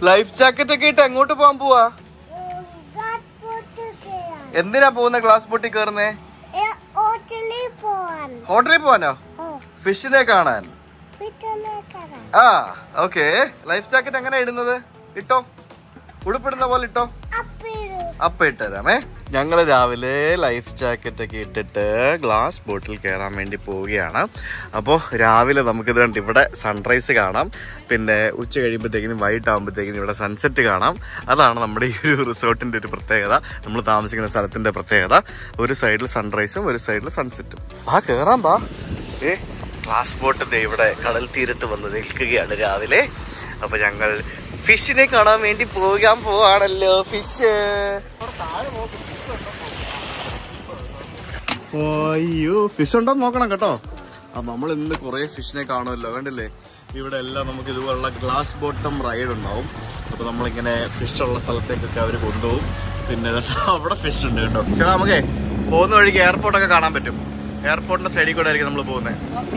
Life jacket ഒക്കെ ഇട്ട് എങ്ങോട്ട് പോകാൻ പോവാ എന്തിനാ പോകുന്ന ഗ്ലാസ് ബോട്ടിൽ കയറുന്നേ ഹോട്ടലിൽ പോവാൻ ഹോട്ടലിൽ പോവാനോ ഓ ഫിഷിനെ കാണാൻ വീട്ടിലെ കട ആ ഓക്കെ ലൈഫ് ജാക്കറ്റ് എങ്ങനെ ഇടുന്നത് ഇട്ടോ ഉടുപ്പിടുന്ന പോലെ ഇട്ടോ അപ്പീര് അപ്പൊ ഇട്ടുതരാമേ ഞങ്ങൾ രാവിലെ ലൈഫ് ജാക്കറ്റ് ഒക്കെ ഇട്ടിട്ട് ഗ്ലാസ് ബോട്ടിൽ കയറാൻ വേണ്ടി പോവുകയാണ് അപ്പോൾ രാവിലെ നമുക്കിത് കണ്ട് ഇവിടെ സൺറൈസ് കാണാം പിന്നെ ഉച്ച കഴിയുമ്പോഴത്തേക്കിനും വൈകിട്ട് ആകുമ്പോഴത്തേക്കിനും ഇവിടെ സൺസെറ്റ് കാണാം അതാണ് നമ്മുടെ ഈ ഒരു റിസോർട്ടിന്റെ ഒരു പ്രത്യേകത നമ്മൾ താമസിക്കുന്ന സ്ഥലത്തിന്റെ പ്രത്യേകത ഒരു സൈഡിൽ സൺറൈസും ഒരു സൈഡിൽ സൺസെറ്റും ആ കയറാം പാ ഏ ഗ്ലാസ് ബോട്ട് ദേ ഇവിടെ കടൽ തീരത്ത് വന്ന് നിൽക്കുകയാണ് രാവിലെ അപ്പൊ ഞങ്ങൾ ഫിഷിനെ കാണാൻ വേണ്ടി പോകാൻ പോവാണല്ലോ ഫിഷ് അയ്യോ ഫിഷ് ഉണ്ടോ നോക്കണം കേട്ടോ അപ്പൊ നമ്മൾ ഇന്ന് കുറെ ഫിഷിനെ കാണുമല്ലോ കണ്ടില്ലേ ഇവിടെ എല്ലാം നമുക്ക് ഇതുപോലുള്ള ഗ്ലാസ് ബോട്ടം റൈഡ് ഉണ്ടാവും അപ്പൊ നമ്മളിങ്ങനെ ഫിഷ് ഉള്ള സ്ഥലത്തേക്കൊക്കെ അവർ കൊണ്ടുപോകും പിന്നെ അവിടെ ഫിഷ് ഉണ്ട് കേട്ടോ പക്ഷെ നമുക്കേ പോകുന്ന വഴിക്ക് എയർപോർട്ടൊക്കെ കാണാൻ പറ്റും എയർപോർട്ടിന്റെ സൈഡിൽ കൂടെ ആയിരിക്കും നമ്മൾ പോകുന്നത്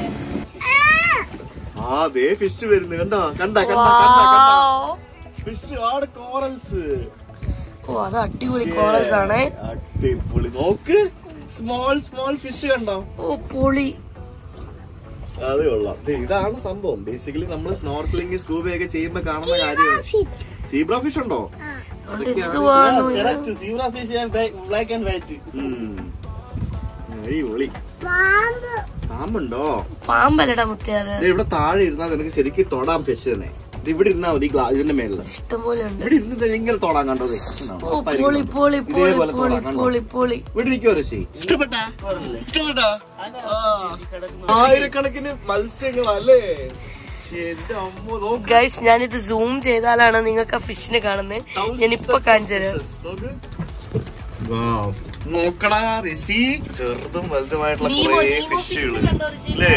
ആ ദേ ഫിഷ് വരുന്നു കണ്ടോ കണ്ട കണ്ട കണ്ട കണ്ട ഫിഷ് ആട് കോറൽസ് ഓ അത് അടിപൊളി കോറൽസ് ആണ് അടിപൊളി നോക്ക് സ്മോൾ സ്മോൾ ഫിഷ് കണ്ടോ ഓ പൊളി അത് കൊള്ളാം ദേ, ഇതാണ് സംഭവം ബേസിക്കലി നമ്മൾ സ്നോർക്കലിംഗ് സ്കൂബയൊക്കെ ചെയ്യുമ്പോ കാണുന്ന കാര്യമാണ് സീബ്ര ഫിഷ് ഉണ്ടോ എന്തുവാണോ ഇത്? Zebra fish black and white അടിപൊളി പാമ്പ് പാമ്പുണ്ടോ പാമ്പല്ലടാ മുത്തേ അത് ദേ, ഇവിടെ താഴെ ഇരുന്നാൽ നിനക്ക് ശരിക്കും തൊടാം ഫിഷ് തന്നെ ഇത് ഇവിടെ ഇരുന്നാ മതി ഗ്ലാ ഇതിന്റെ മേളില് ഇഷ്ടംപോലെ ഉണ്ട് ഇവിടെ ഇരുന്ന് ദേ ഇങ്ങനെ തൊടാൻ കണ്ടോ ദേ. ഓ പൊളി പൊളി പൊളി ഇതേപോലെ പൊളി തൊടാം, കണ്ടോ? പൊളി പൊളി ഇവിടെ ഇരിക്കുവോ രശി ഇഷ്ടപ്പെട്ടാ ഇഷ്ടപ്പെട്ടാ ആയിരക്കണക്കിന് മത്സ്യങ്ങളല്ലേ ശ്ശേ, എന്റെ അമ്മോ നോക്ക് ഗൈസ് ഞാനിത് സൂം ചെയ്താലാണ് നിങ്ങൾക്ക് ആ ഫിഷിനെ കാണുന്നത് ഞാനിപ്പൊ കാണിച്ചു തരാം നോക്ക്. Wow. നോക്കടാ ഋഷി ചെറുതും വലുതുമായിട്ടുള്ള നീമോ, കുറേ നീമോ ഫിഷുകൾ ഫിഷിനെ കണ്ടോ, ഋഷി? അല്ലേ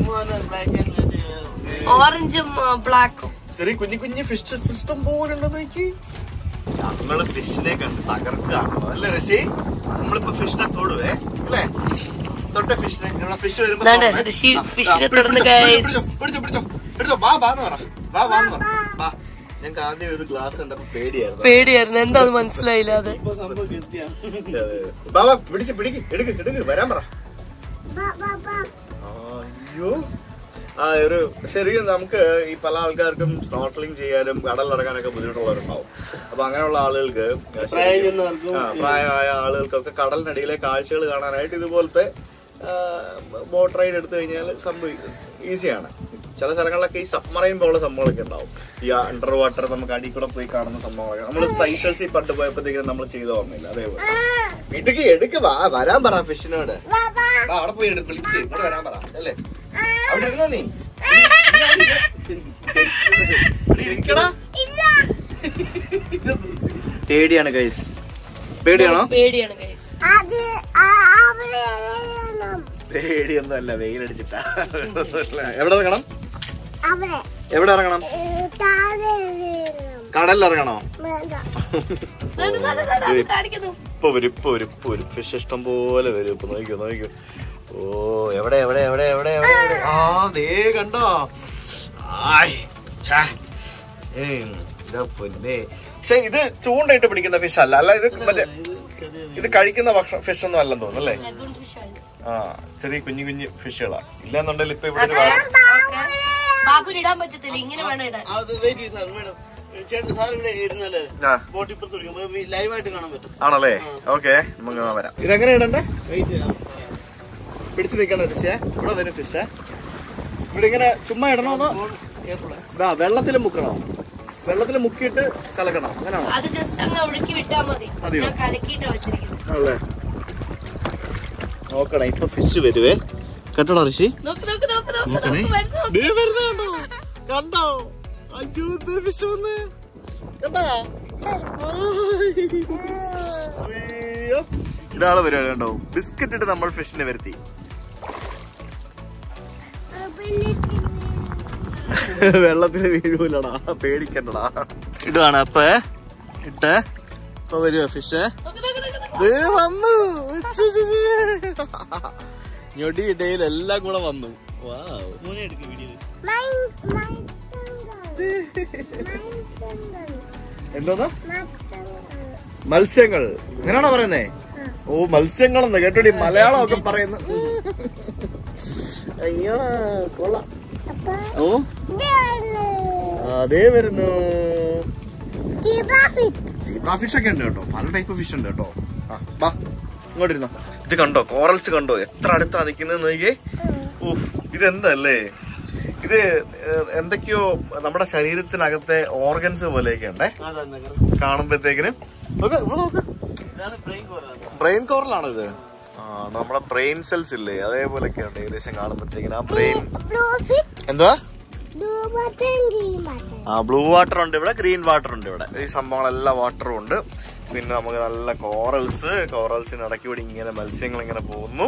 ഓറഞ്ചും ബ്ലാക്കും ചെറിയ കുഞ്ഞു കുഞ്ഞു ഫിഷ് സിസ്റ്റം പോലുണ്ടോ നോക്കി നമ്മള് ഫിഷിനെ കണ്ട് തകർക്കുകയാണോ അല്ലേ ഋഷി നമ്മളിപ്പോ ഫിഷിനെ തൊടുവേ അല്ലേ തൊട്ട ഫിഷിനെ ഇവിടെ ഫിഷ് വരുമ്പോ ദാണ്ടെ, തൊടണേ. ഋഷി ആ, ഫിഷിനെ ആ, പിടി- തൊടുന്നു, പിടിച്ചോ, guys. പിടിച്ചോ, പിടിച്ചോ പിടിച്ചോ പിടിച്ചോ വാ വാന്ന് പറ വാ വാന്ന് പറ വാ ഞങ്ങൾക്ക് ആദ്യം ഒരു ഗ്ലാസ് കണ്ടപ്പോ പേടിയായിരുന്നു പേടിയായിരുന്നു എന്താ അത് മനസ്സിലായില്ല അത് ബാബാ പിടിച്ച് പിടിക്ക് എടുക്ക് എടുക്ക് വരാൻ പറ ബാ ബാ ബാ അയ്യോ ആ ഒരു ശരിക്കും നമുക്ക് ഈ പല ആൾക്കാർക്കും സ്നോർക്കലിംഗ് ചെയ്യാനും കടലിറങ്ങാനൊക്കെ ബുദ്ധിമുട്ടുള്ളവരുണ്ടാവും അപ്പൊ അങ്ങനെയുള്ള ആളുകൾക്ക് ശരിക്കും, ആ, പ്രായമായ ആളുകൾക്കൊക്കെ കടലിനടിയിലെ കാഴ്ചകൾ കാണാനായിട്ട് ഇതുപോലത്തെ ബോട്ട് റൈഡ് എടുത്തു കഴിഞ്ഞാൽ സംഭവിക്കും ഈസിയാണ് ചില സ്ഥലങ്ങളിലൊക്കെ ഈ സബ്മറൈൻ പോലുള്ള സംഭവങ്ങളൊക്കെ ഉണ്ടാവും ഈ അണ്ടർ വാട്ടർ നമുക്ക് അടിയിൽ കൂടെ പോയി കാണുന്ന സംഭവങ്ങളൊക്കെ നമ്മൾ സൈഷൽസിൽ പണ്ട് പോയപ്പോഴത്തേക്കും നമ്മൾ ചെയ്ത ഓർമ്മയില്ല അതേപോലെ ഇടുക്കി എടുക്ക് വാ വരാൻ പറ ഫിഷിനോട് ബാ ബാ ആ, അവിടെ പോയി എടുത്ത് വിളിക്ക് ഇങ്ങോട്ട് വരാൻ പറ അല്ലേ അവിടെ ഇരുന്നോ നീ ഇവിടെ ഇരിക്കടാ ഇല്ല പേടിയാണ് ഗൈസ് പേടിയാണോ പേടിയാണ് ഗൈസ് അത് ആ അവിടെ എറിയണം പേടിയൊന്നും അല്ല വെയിലടിച്ചിട്ടാ എവിടെ ഇറങ്ങണം അവിടെ എവിടെ ഇറങ്ങണം ഏ, താഴെ എറിയണം കടലിൽ ഇറങ്ങണോ വേണ്ട കാണിക്കുന്നു ഇപ്പൊ വരും ഇപ്പൊ വരും ഇപ്പൊ വരും ഫിഷ് ഇഷ്ടം പോലെ വരും ഇപ്പൊ നോക്കിക്കോ നോക്കിക്കോ ഓ എവിടെ എവിടെ എവിടെ എവിടെ എവിടെ എവിടെ? ആ ദേ കണ്ടോ ആയ് ഛേ. ഏയ്, ഇതാ പൊന്നേ പക്ഷെ ഇത് ചൂണ്ടയിട്ട് പിടിക്കുന്ന ഫിഷ് അല്ല അല്ല ഇത് മറ്റേ ഇത് കഴിക്കുന്ന ഭക്ഷണം ഫിഷ് ഒന്നും അല്ലെന്ന് തോന്നുന്നു അല്ലേ ആ ചെറിയ കുഞ്ഞു കുഞ്ഞു ഫിഷുകളാ ഇല്ലാന്നുണ്ടെങ്കിൽ ഇപ്പൊ ഇവിടെ ഒരു വാ- ബാബുന് ഇടാൻ പറ്റത്തില്ല ഇങ്ങനെ വേണം ഇടാൻ ആ, ലൈവായിട്ട് കാണാൻ പറ്റും ആണല്ലേ ഓക്കെ നമുക്ക് വരാം ഇതെങ്ങനെ ഇടണ്ടേ പിടിച്ചു നിൽക്കണ ഫിഷേ ഇവിടെ വരും ഫിഷേ ഇവിടെ ഇങ്ങനെ ചുമ്മാ ഇടണോ അതോ ഇതാ വെള്ളത്തിൽ മുക്കണോ വെള്ളത്തിൽ മുക്കിയിട്ട് കലക്കണം അങ്ങനെയാണോ അത് ജസ്റ്റ് അങ്ങ് ഒഴുക്കി വിട്ടാ മതി മതിയോ? ഞാൻ കലക്കിയിട്ടാ വെച്ചിരിക്കുന്നത് അല്ലേ നോക്കണം ഇപ്പൊ ഫിഷ് വരുവേ കേട്ടോടാ ഋഷി നോക്ക് നോക്ക് നോക്ക് നോക്ക് നോക്കണേ. നോക്ക് വരുന്നു, നോക്ക്. ദേ വരുന്നത് കണ്ടോ കണ്ടോ അയ്യോ ഇതൊരു ഫിഷ് വന്ന് കണ്ടാ അയ്യോ. ഇതാണ് പരിപാടി കണ്ടോ ബിസ്ക്കറ്റ് ഇട്ട് നമ്മൾ ഫിഷിനെ വരുത്തി വെള്ളത്തിൽ വീഴൂലടാ പേടിക്കണ്ടടാ ഇടുവാണ് അപ്പൊ ഇട്ട് ഇപ്പൊ വരുവോ ഫിഷ് നോക്ക് നോക്ക് നോക്ക് നോക്ക്. ദേ വന്നു ഛെ, ഛെ, ഛെ. ഞൊടി ഇടയിൽ എല്ലാം കൂടെ വന്നു വാവ്. മൂന്നേ എടുക്കും വീഡിയോ മൈൻ മൈൻ മൈൻ എന്തോന്നാ മത്സ്യങ്ങൾ അങ്ങനെയാണോ പറയുന്നേ ഓ മത്സ്യങ്ങളെന്ന് കേട്ടോടി മലയാളം ഒക്കെ പറയുന്നു അയ്യോ കൊള്ളാം അപ്പൊ ഓ ഇതാണ് അതേ വരുന്നു ജിറാഫിറ്റ്. സീബ്ര ഫിഷ് ഒക്കെ ഉണ്ട് കേട്ടോ പല ടൈപ്പ് ഫിഷ് ഉണ്ട് കേട്ടോ ആ, വാ ഇങ്ങോട്ടിരുന്നോ ഇത് കണ്ടോ കോറൽസ് കണ്ടോ എത്ര അടുത്താ നിൽക്കുന്നത് നോക്കിയേ ഊഹ് ഇതെന്തല്ലേ ഇത് ഏഹ്, എന്തൊക്കെയോ നമ്മുടെ ശരീരത്തിനകത്തെ ഓർഗൻസ് പോലെയൊക്കെ ഉണ്ടേ കാണുമ്പോഴത്തേക്കിന് നോക്ക് ഇവിടെ നോക്ക് ഇതാണ് ബ്രെയിൻ കോറാണ് ബ്രെയിൻ കോറലാണോ ഇത് ആ നമ്മുടെ ബ്രെയിൻ സെൽസ് ഇല്ലേ അതേപോലൊക്കെ ഉണ്ട് ഏകദേശം കാണുമ്പോഴത്തേക്കിന് ആ ബ്രെയിൻ ബ്ലൂ ഫിറ്റ് എന്താ ബ്ലൂ ബട്ടൺ ഗ്രീൻ ബട്ടൺ ആ ബ്ലൂ വാട്ടർ ഉണ്ട് ഇവിടെ ഗ്രീൻ വാട്ടർ ഉണ്ട് ഇവിടെ ഈ സംഭവങ്ങളെല്ലാം വാട്ടറും ഉണ്ട് പിന്നെ നമുക്ക് നല്ല കോറൽസ് കോറൽസിന് ഇടയ്ക്ക് കൂടി ഇങ്ങനെ മത്സ്യങ്ങൾ ഇങ്ങനെ പോകുന്നു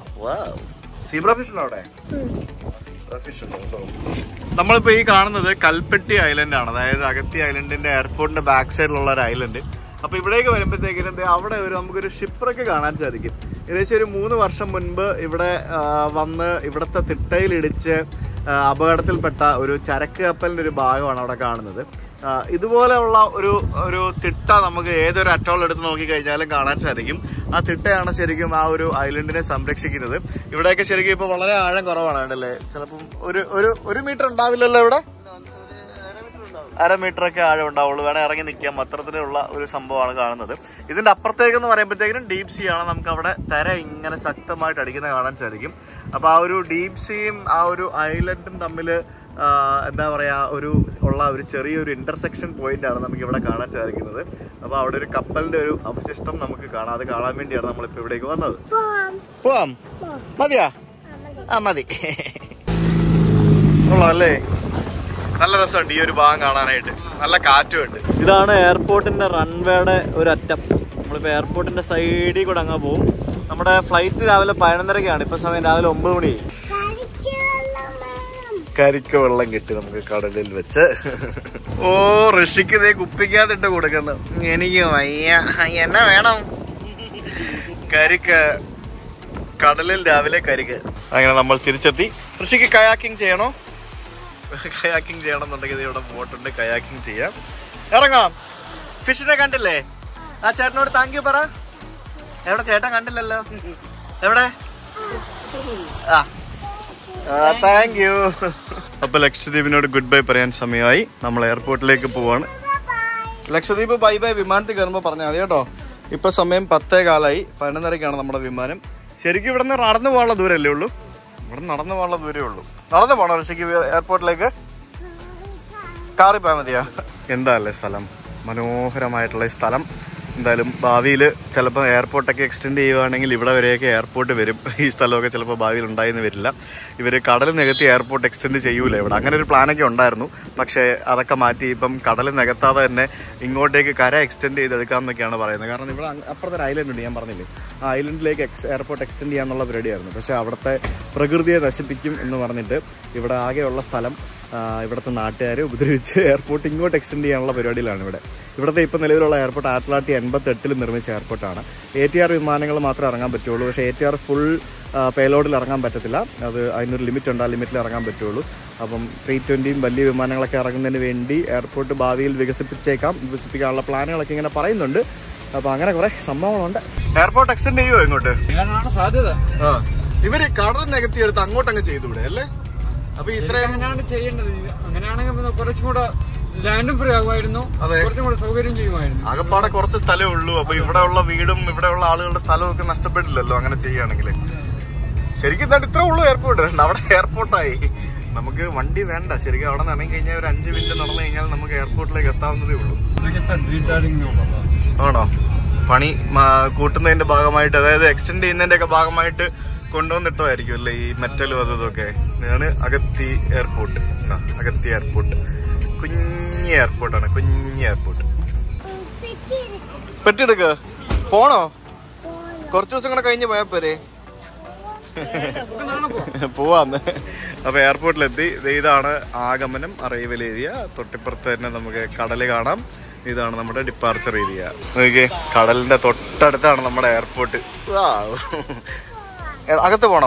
സീബ്ര ഫിഷ് ഉണ്ടോ അവിടെ സീബ്ര ഫിഷ് ഉണ്ട് കേട്ടോ നമ്മളിപ്പോ ഈ കാണുന്നത് കൽപ്പെട്ടി ഐലൻഡ് ആണ് അതായത് അഗത്തി ഐലൻഡിന്റെ എയർപോർട്ടിന്റെ ബാക്ക് സൈഡിലുള്ള ഒരു ഐലൻഡ് അപ്പൊ ഇവിടേക്ക് വരുമ്പോഴത്തേക്കിനും ദേ അവിടെ ഒരു നമുക്കൊരു ഷിപ്രൊക്കെ കാണാൻ സാധിക്കും ഏകദേശം ഒരു മൂന്ന് വർഷം മുൻപ് ഇവിടെ ആ, വന്ന് ഇവിടുത്തെ തിട്ടയിലിടിച്ച് ആ, അപകടത്തിൽപ്പെട്ട ഒരു ചരക്ക് കപ്പലിന്റെ ഒരു ഭാഗമാണ് അവിടെ കാണുന്നത് ആ, ഇതുപോലെയുള്ള ഒരു ഒരു തിട്ട നമുക്ക് ഏതൊരു അറ്റോൾ എടുത്ത് നോക്കിക്കഴിഞ്ഞാലും കാണാൻ സാധിക്കും ആ തിട്ടയാണ് ശരിക്കും ആ ഒരു ഐലൻഡിനെ സംരക്ഷിക്കുന്നത് ഇവിടെയൊക്കെ ശരിക്കും ഇപ്പൊ വളരെ ആഴം കുറവാണ് കണ്ടല്ലേ ചിലപ്പം ഒരു ഒരു ഒരു മീറ്റർ ഉണ്ടാവില്ലല്ലോ ഇവിടെ അര മീറ്റർ ഒക്കെ ആഴം ഉണ്ടാവുള്ളൂ വേണേ ഇറങ്ങി നിൽക്കാം അത്തരത്തിലുള്ള ഒരു സംഭവമാണ് കാണുന്നത് ഇതിന്റെ അപ്പുറത്തേക്ക് എന്ന് പറയുമ്പോഴത്തേക്കും ഡീപ് സീ ആണ് നമുക്ക് അവിടെ തര ഇങ്ങനെ ശക്തമായിട്ട് അടിക്കുന്നത് കാണാൻ സാധിക്കും അപ്പൊ ആ ഒരു ഡീപ് സീയും ആ ഒരു ഐലൻഡും തമ്മിൽ എന്താ പറയാ ഒരു ഉള്ള ഒരു ചെറിയൊരു ഇന്റർസെക്ഷൻ പോയിന്റ് ആണ് നമുക്ക് ഇവിടെ കാണാൻ സാധിക്കുന്നത് അപ്പൊ അവിടെ ഒരു കപ്പലിന്റെ ഒരു അവശിഷ്ടം നമുക്ക് കാണാം അത് കാണാൻ വേണ്ടിയാണ് നമ്മളിപ്പോ ഇവിടേക്ക് വന്നത് പോവാം പോവാം മതിയാ ആ, മതി. ആ മതി കൊള്ളാം അല്ലേ നല്ല രസമുണ്ട് ഈ ഒരു ഭാഗം കാണാനായിട്ട് നല്ല കാറ്റുമുണ്ട് ഇതാണ് എയർപോർട്ടിന്റെ റൺവേയുടെ ഒരു അറ്റം നമ്മളിപ്പോ എയർപോർട്ടിന്റെ സൈഡിൽ കൂടെ അങ്ങ് പോകും നമ്മുടെ ഫ്ലൈറ്റ് രാവിലെ പതിനൊന്നരക്കാണ് ഇപ്പൊ സമയം രാവിലെ ഒമ്പത് മണി കരിക്ക് വെള്ളം വേണം. കരിക്ക് വെള്ളം കിട്ടി നമുക്ക് കടലിൽ വെച്ച് ഓ ഋഷിക്ക് ഇതേ കുപ്പിക്കാത്തിട്ട് കൊടുക്കുന്നു എനിക്ക് വയ്യ എന്നാ വേണം കരിക്ക് കടലിൽ രാവിലെ കരിക്ക് അങ്ങനെ നമ്മൾ തിരിച്ചെത്തി ഋഷിക്ക് കയാക്കിംഗ് ചെയ്യണോ കയാക്കിംഗ് ചെയ്യണമെന്നുണ്ടെങ്കിൽ ഇത് ഇവിടെ ബോട്ടുണ്ട് കയാക്കിംഗ് ചെയ്യാം ഇറങ്ങാം ഫിഷിനെ കണ്ടില്ലേ ആ ചേട്ടനോട് താങ്ക് യു പറ എവിടെ ചേട്ടൻ കണ്ടില്ലല്ലോ എവിടെ ആ താങ്ക് യു അപ്പൊ ലക്ഷദ്വീപിനോട് ഗുഡ് ബൈ പറയാൻ സമയമായി നമ്മൾ എയർപോർട്ടിലേക്ക് പോവാണ് ലക്ഷദ്വീപ് ബൈ ബൈ വിമാനത്തിൽ കയറുമ്പോൾ പറഞ്ഞാൽ മതി കേട്ടോ ഇപ്പൊ സമയം പത്തേ കാലായി പതിനൊന്നരക്കാണ് നമ്മുടെ വിമാനം ശരിക്കും ഇവിടെ നിന്ന് നടന്നു പോകാനുള്ള ദൂരമല്ലേ ഉള്ളൂ ഇവിടെ നടന്നു പോകാനുള്ള ദൂരമേ ഉള്ളൂ നടന്നു പോകണോ ഋഷിക്ക് എയർപോർട്ടിലേക്ക് കാറിൽ പോയാൽ മതിയാ എന്താ അല്ലേ സ്ഥലം മനോഹരമായിട്ടുള്ള ഈ സ്ഥലം എന്തായാലും ഭാവിയിൽ ചിലപ്പോൾ എയർപോർട്ടൊക്കെ എക്സ്റ്റെൻഡ് ചെയ്യുവാണെങ്കിൽ ഇവിടെ വരെയൊക്കെ എയർപോർട്ട് വരും ഈ സ്ഥലമൊക്കെ ചിലപ്പോൾ ഭാവിയിൽ ഉണ്ടായെന്ന് വരില്ല ഇവർ കടൽ നികത്തി എയർപോർട്ട് എക്സ്റ്റെൻഡ് ചെയ്യൂല ഇവിടെ അങ്ങനെ ഒരു പ്ലാനൊക്കെ ഉണ്ടായിരുന്നു പക്ഷേ അതൊക്കെ മാറ്റി ഇപ്പം കടൽ നികത്താതെ തന്നെ ഇങ്ങോട്ടേക്ക് കര എക്സ്റ്റെൻഡ് ചെയ്തെടുക്കാമെന്നൊക്കെയാണ് പറയുന്നത് കാരണം ഇവിടെ അങ്ങ് അപ്പുറത്തെ ഒരു ഐലൻഡ് ഉണ്ട് ഞാൻ പറഞ്ഞില്ലേ ആ ഐലൻഡിലേക്ക് എക്സ് എയർപോർട്ട് എക്സ്റ്റെൻഡ് ചെയ്യാന്നുള്ള പരിപാടിയായിരുന്നു പക്ഷേ അവിടുത്തെ പ്രകൃതിയെ നശിപ്പിക്കും എന്ന് പറഞ്ഞിട്ട് ഇവിടെ ആകെയുള്ള സ്ഥലം ആ, ഇവിടുത്തെ നാട്ടുകാരെ ഉപദ്രവിച്ച് എയർപോർട്ട് ഇങ്ങോട്ട് എക്സ്റ്റെൻഡ് ചെയ്യാനുള്ള പരിപാടിയിലാണ് ഇവിടെ ഇവിടുത്തെ ഇപ്പോൾ നിലവിലുള്ള എയർപോർട്ട് ആയിരത്തി തൊള്ളായിരത്തി എൺപത്തി എട്ടിൽ നിർമ്മിച്ച എയർപോർട്ടാണ് എ ടി ആർ വിമാനങ്ങൾ മാത്രമേ ഇറങ്ങാൻ പറ്റുള്ളൂ പക്ഷേ എ ടി ആർ ഫുൾ പേലോഡിൽ ഇറങ്ങാൻ പറ്റത്തില്ല അത് അതിനൊരു ലിമിറ്റ് ഉണ്ട് ആ ലിമിറ്റിൽ ഇറങ്ങാൻ പറ്റുള്ളൂ അപ്പം ത്രീ ട്വൻറ്റിയും വലിയ വിമാനങ്ങളൊക്കെ ഇറങ്ങുന്നതിന് വേണ്ടി എയർപോർട്ട് ഭാവിയിൽ വികസിപ്പിച്ചേക്കാം വികസിപ്പിക്കാനുള്ള പ്ലാനുകളൊക്കെ ഇങ്ങനെ പറയുന്നുണ്ട് അപ്പോൾ അങ്ങനെ കുറേ സംഭവങ്ങളുണ്ട് എയർപോർട്ട് എക്സ്റ്റെൻഡ് ചെയ്യുമോ ഇങ്ങോട്ട് ചെയ്യാനാണ് സാധ്യത ആ ഇവര് കടൽ നികത്തിയെടുത്ത് അങ്ങോട്ടങ്ങ് ചെയ്തുവിടെ അല്ലേ അപ്പൊ ഇത്രയും അങ്ങനെയാണ് ചെയ്യേണ്ടത് അങ്ങനെയാണെങ്കിൽ പിന്നെ കുറച്ചും കൂടെ ലാൻഡും ഫ്രീ ആകുമായിരുന്നു അതെ. കുറച്ചും കൂടെ സൗകര്യം ചെയ്യുമായിരുന്നു ആകപ്പാടെ കുറച്ച് സ്ഥലമേ ഉള്ളൂ അപ്പൊ ഇവിടെ ഉള്ള വീടും ഇവിടെ ഉള്ള ആളുകളുടെ സ്ഥലവും ഒക്കെ നഷ്ടപ്പെട്ടില്ലല്ലോ അങ്ങനെ ചെയ്യുകയാണെങ്കിൽ ശരിക്കും എന്താ ഇത്രേ ഉള്ളൂ എയർപോർട്ട് അവിടെ എയർപോർട്ടായി നമുക്ക് വണ്ടി വേണ്ട ശരിക്കും അവിടെ നിന്ന് ഇറങ്ങി കഴിഞ്ഞാൽ ഒരു അഞ്ച് മിനിറ്റ് നടന്നു കഴിഞ്ഞാൽ നമുക്ക് എയർപോർട്ടിലേക്ക് എത്താവുന്നതേ ഉള്ളൂ ഇതൊക്കെ ഡീറ്റാലിംഗ് ആണോ പണി മ- കൂട്ടുന്നതിന്റെ ഭാഗമായിട്ട് അതായത് എക്സ്റ്റെൻഡ് ചെയ്യുന്നതിന്റെ ഒക്കെ ഭാഗമായിട്ട് കൊണ്ടുവന്നിട്ടതായിരിക്കും അല്ലേ ഈ മെറ്റലും അതും ഇതൊക്കെ ഇതാണ് അഗത്തി എയർപോർട്ട് ആ, അഗത്തി എയർപോർട്ട് കുഞ്ഞ് എയർപോർട്ടാണ് കുഞ്ഞ് എയർപോർട്ട് പെട്ടിരിക്കും. പെട്ടിയെടുക്ക പോണോ പോണം. കുറച്ച് ദിവസം കൂടെ കഴിഞ്ഞ് പോയാ പോരെ പോവാന്ന് അപ്പൊ എയർപോർട്ടിലെത്തി ദേ ഇതാണ് ആഗമനം അറൈവൽ ഏരിയ തൊട്ടിപ്പുറത്ത് തന്നെ നമുക്ക് കടല് കാണാം ഇതാണ് നമ്മുടെ ഡിപ്പാർച്ചർ ഏരിയ നോക്കിയേ കടലിന്റെ തൊട്ടടുത്താണ് നമ്മുടെ എയർപോർട്ട് അകത്ത് പോണോ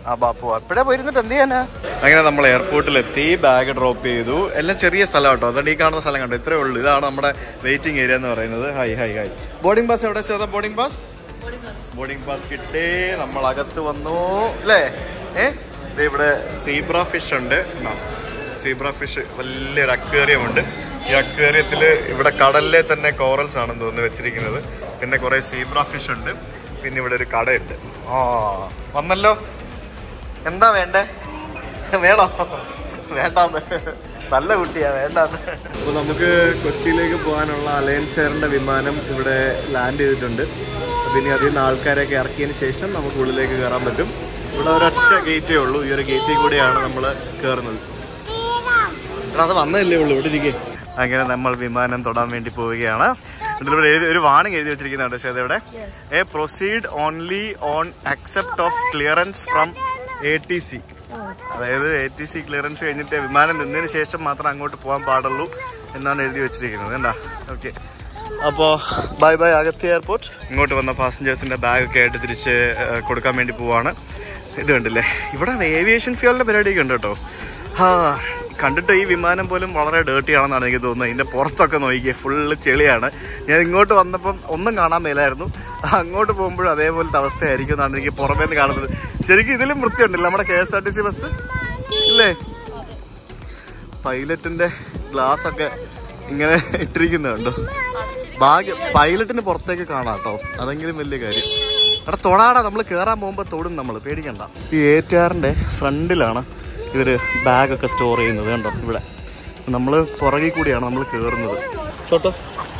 ആ ബാപ്പു എപ്പോഴാ പോയിരുന്നിട്ട് എന്ത് ചെയ്യാനാ അങ്ങനെ നമ്മൾ എയർപോർട്ടിലെത്തി ബാഗ് ഡ്രോപ്പ് ചെയ്തു എല്ലാം ചെറിയ സ്ഥലം കേട്ടോ അതുകൊണ്ട് ഈ കാണുന്ന സ്ഥലം കണ്ടോ ഇത്രേ ഉള്ളൂ ഇതാണ് നമ്മുടെ വെയിറ്റിംഗ് ഏരിയ എന്ന് പറയുന്നത് hi hi hi boarding pass എവിടെ ചെയ്താ ബോർഡിംഗ് പാസ് ബോർഡിംഗ് പാസ് കിട്ടി നമ്മൾ അകത്ത് വന്നു അല്ലേ ഏ ദേ ഇവിടെ സീബ്ര ഫിഷ് ഉണ്ട് സീബ്ര ഫിഷ് വലിയൊരു അക്വേറിയം ഉണ്ട് ഈ അക്വേറിയത്തിൽ ഇവിടെ കടലിലെ തന്നെ കോറൽസ് ആണെന്ന് തോന്നുന്നു വെച്ചിരിക്കുന്നത് പിന്നെ കുറെ സീബ്ര ഫിഷ് ഉണ്ട് പിന്നെ ഇവിടെ ഒരു കടയുണ്ട് ആ വന്നല്ലോ എന്താ വേണ്ടേ വേണോ വേണ്ടാന്ന് നല്ല കുട്ടിയാ വേണ്ടാന്ന് അപ്പൊ നമുക്ക് കൊച്ചിയിലേക്ക് പോകാനുള്ള അലയൻസ് എയറിന്റെ വിമാനം ഇവിടെ ലാൻഡ് ചെയ്തിട്ടുണ്ട് പിന്നെ അതിൽ നിന്ന് ആൾക്കാരെയൊക്കെ ഇറക്കിയതിന് ശേഷം നമുക്ക് ഉള്ളിലേക്ക് കയറാൻ പറ്റും ഇവിടെ ഒരൊറ്റ ഗേറ്റേ ഉള്ളൂ ഈ ഒരു ഗേറ്റിൽ കൂടിയാണ് നമ്മൾ കയറുന്നത് എടാ അത് വന്നതല്ലേ ഉള്ളൂ ഇവിടെ ഇരിക്കേ അങ്ങനെ നമ്മൾ വിമാനം തൊടാൻ വേണ്ടി പോവുകയാണ് എന്നിട്ട് ഇവിടെ എഴുതി ഒരു വാണിംഗ് എഴുതി വെച്ചിരിക്കുന്നുണ്ട് പക്ഷേ ഇവിടെ a proceed only on accept of clearance from A T C അതായത് എ ടി സി ക്ലിയറൻസ് കഴിഞ്ഞിട്ട് വിമാനം നിന്നതിന് ശേഷം മാത്രം അങ്ങോട്ട് പോകാൻ പാടുള്ളൂ എന്നാണ് എഴുതി വെച്ചിരിക്കുന്നത് എന്താ ഓക്കെ അപ്പോൾ ബൈ ബൈ അഗത്തി എയർപോർട്ട് ഇങ്ങോട്ട് വന്ന പാസഞ്ചേഴ്സിൻ്റെ ബാഗൊക്കെ ആയിട്ട് തിരിച്ച് ഏഹ്, കൊടുക്കാൻ വേണ്ടി പോവാണ് ഇത് കണ്ടില്ലേ ഇവിടെ ഏവിയേഷൻ ഫ്യൂലിൻ്റെ പരിപാടിയൊക്കെ ഉണ്ട് കേട്ടോ ആ കണ്ടിട്ട് ഈ വിമാനം പോലും വളരെ ഡേർട്ടി ആണെന്നാണ് എനിക്ക് തോന്നുന്നത് ഇതിൻ്റെ പുറത്തൊക്കെ നോക്കിയേ ഫുള്ള് ചെളിയാണ് ഞാൻ ഇങ്ങോട്ട് വന്നപ്പം ഒന്നും കാണാൻ മേലായിരുന്നു അങ്ങോട്ട് പോകുമ്പോഴും അതേപോലത്തെ അവസ്ഥയായിരിക്കും എന്നാണ് എനിക്ക് പുറമേ നിന്ന് കാണുന്നത് ശരിക്കും ഇതിലും വൃത്തിയുണ്ടല്ലോ നമ്മുടെ K S R T C bus ഇല്ലേ പൈലറ്റിന്റെ ഗ്ലാസ് ഒക്കെ ഇങ്ങനെ ഇട്ടിരിക്കുന്നുണ്ടോ ഭാഗ്യം പൈലറ്റിന് പുറത്തേക്ക് കാണാം കേട്ടോ അതെങ്കിലും വലിയ കാര്യം എടാ തൊടാടാ നമ്മൾ കയറാൻ പോകുമ്പോൾ തൊടും നമ്മൾ പേടിക്കണ്ട ഈ എ ടി ആറിന്റെ ഫ്രണ്ടിലാണ് ഇവര് ബാഗൊക്കെ സ്റ്റോർ ചെയ്യുന്നത് കണ്ടോ ഇവിടെ നമ്മൾ പുറകിൽ കൂടിയാണ് നമ്മൾ കയറുന്നത് തൊട്ടോ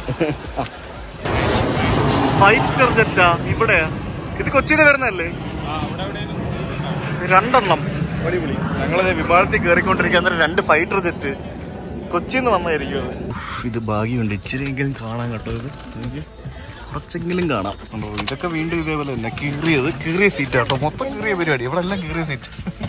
ഫൈറ്റർ ജെറ്റാ ഇവിടെയാ ഇത് കൊച്ചിയിൽ വരുന്നതല്ലേ രണ്ടെണ്ണം അടിപൊളി ഞങ്ങളത് വിമാനത്തിൽ കയറിക്കൊണ്ടിരിക്കുക അന്നേരം രണ്ട് ഫൈറ്റർ ജെറ്റ് കൊച്ചിയിൽ നിന്ന് വന്നായിരിക്കും അത്. ഇത് ഭാഗ്യമുണ്ട് ഇച്ചിരിയെങ്കിലും കാണാൻ കേട്ടോ ഇത് എനിക്ക് കുറച്ചെങ്കിലും കാണാം കണ്ടോ ഇതൊക്കെ വീണ്ടും ഇതേപോലെ തന്നെ കീറിയത് കീറിയ സീറ്റ് കേട്ടോ മൊത്തം കീറിയ പരിപാടി ഇവിടെ എല്ലാം കീറിയ സീറ്റ്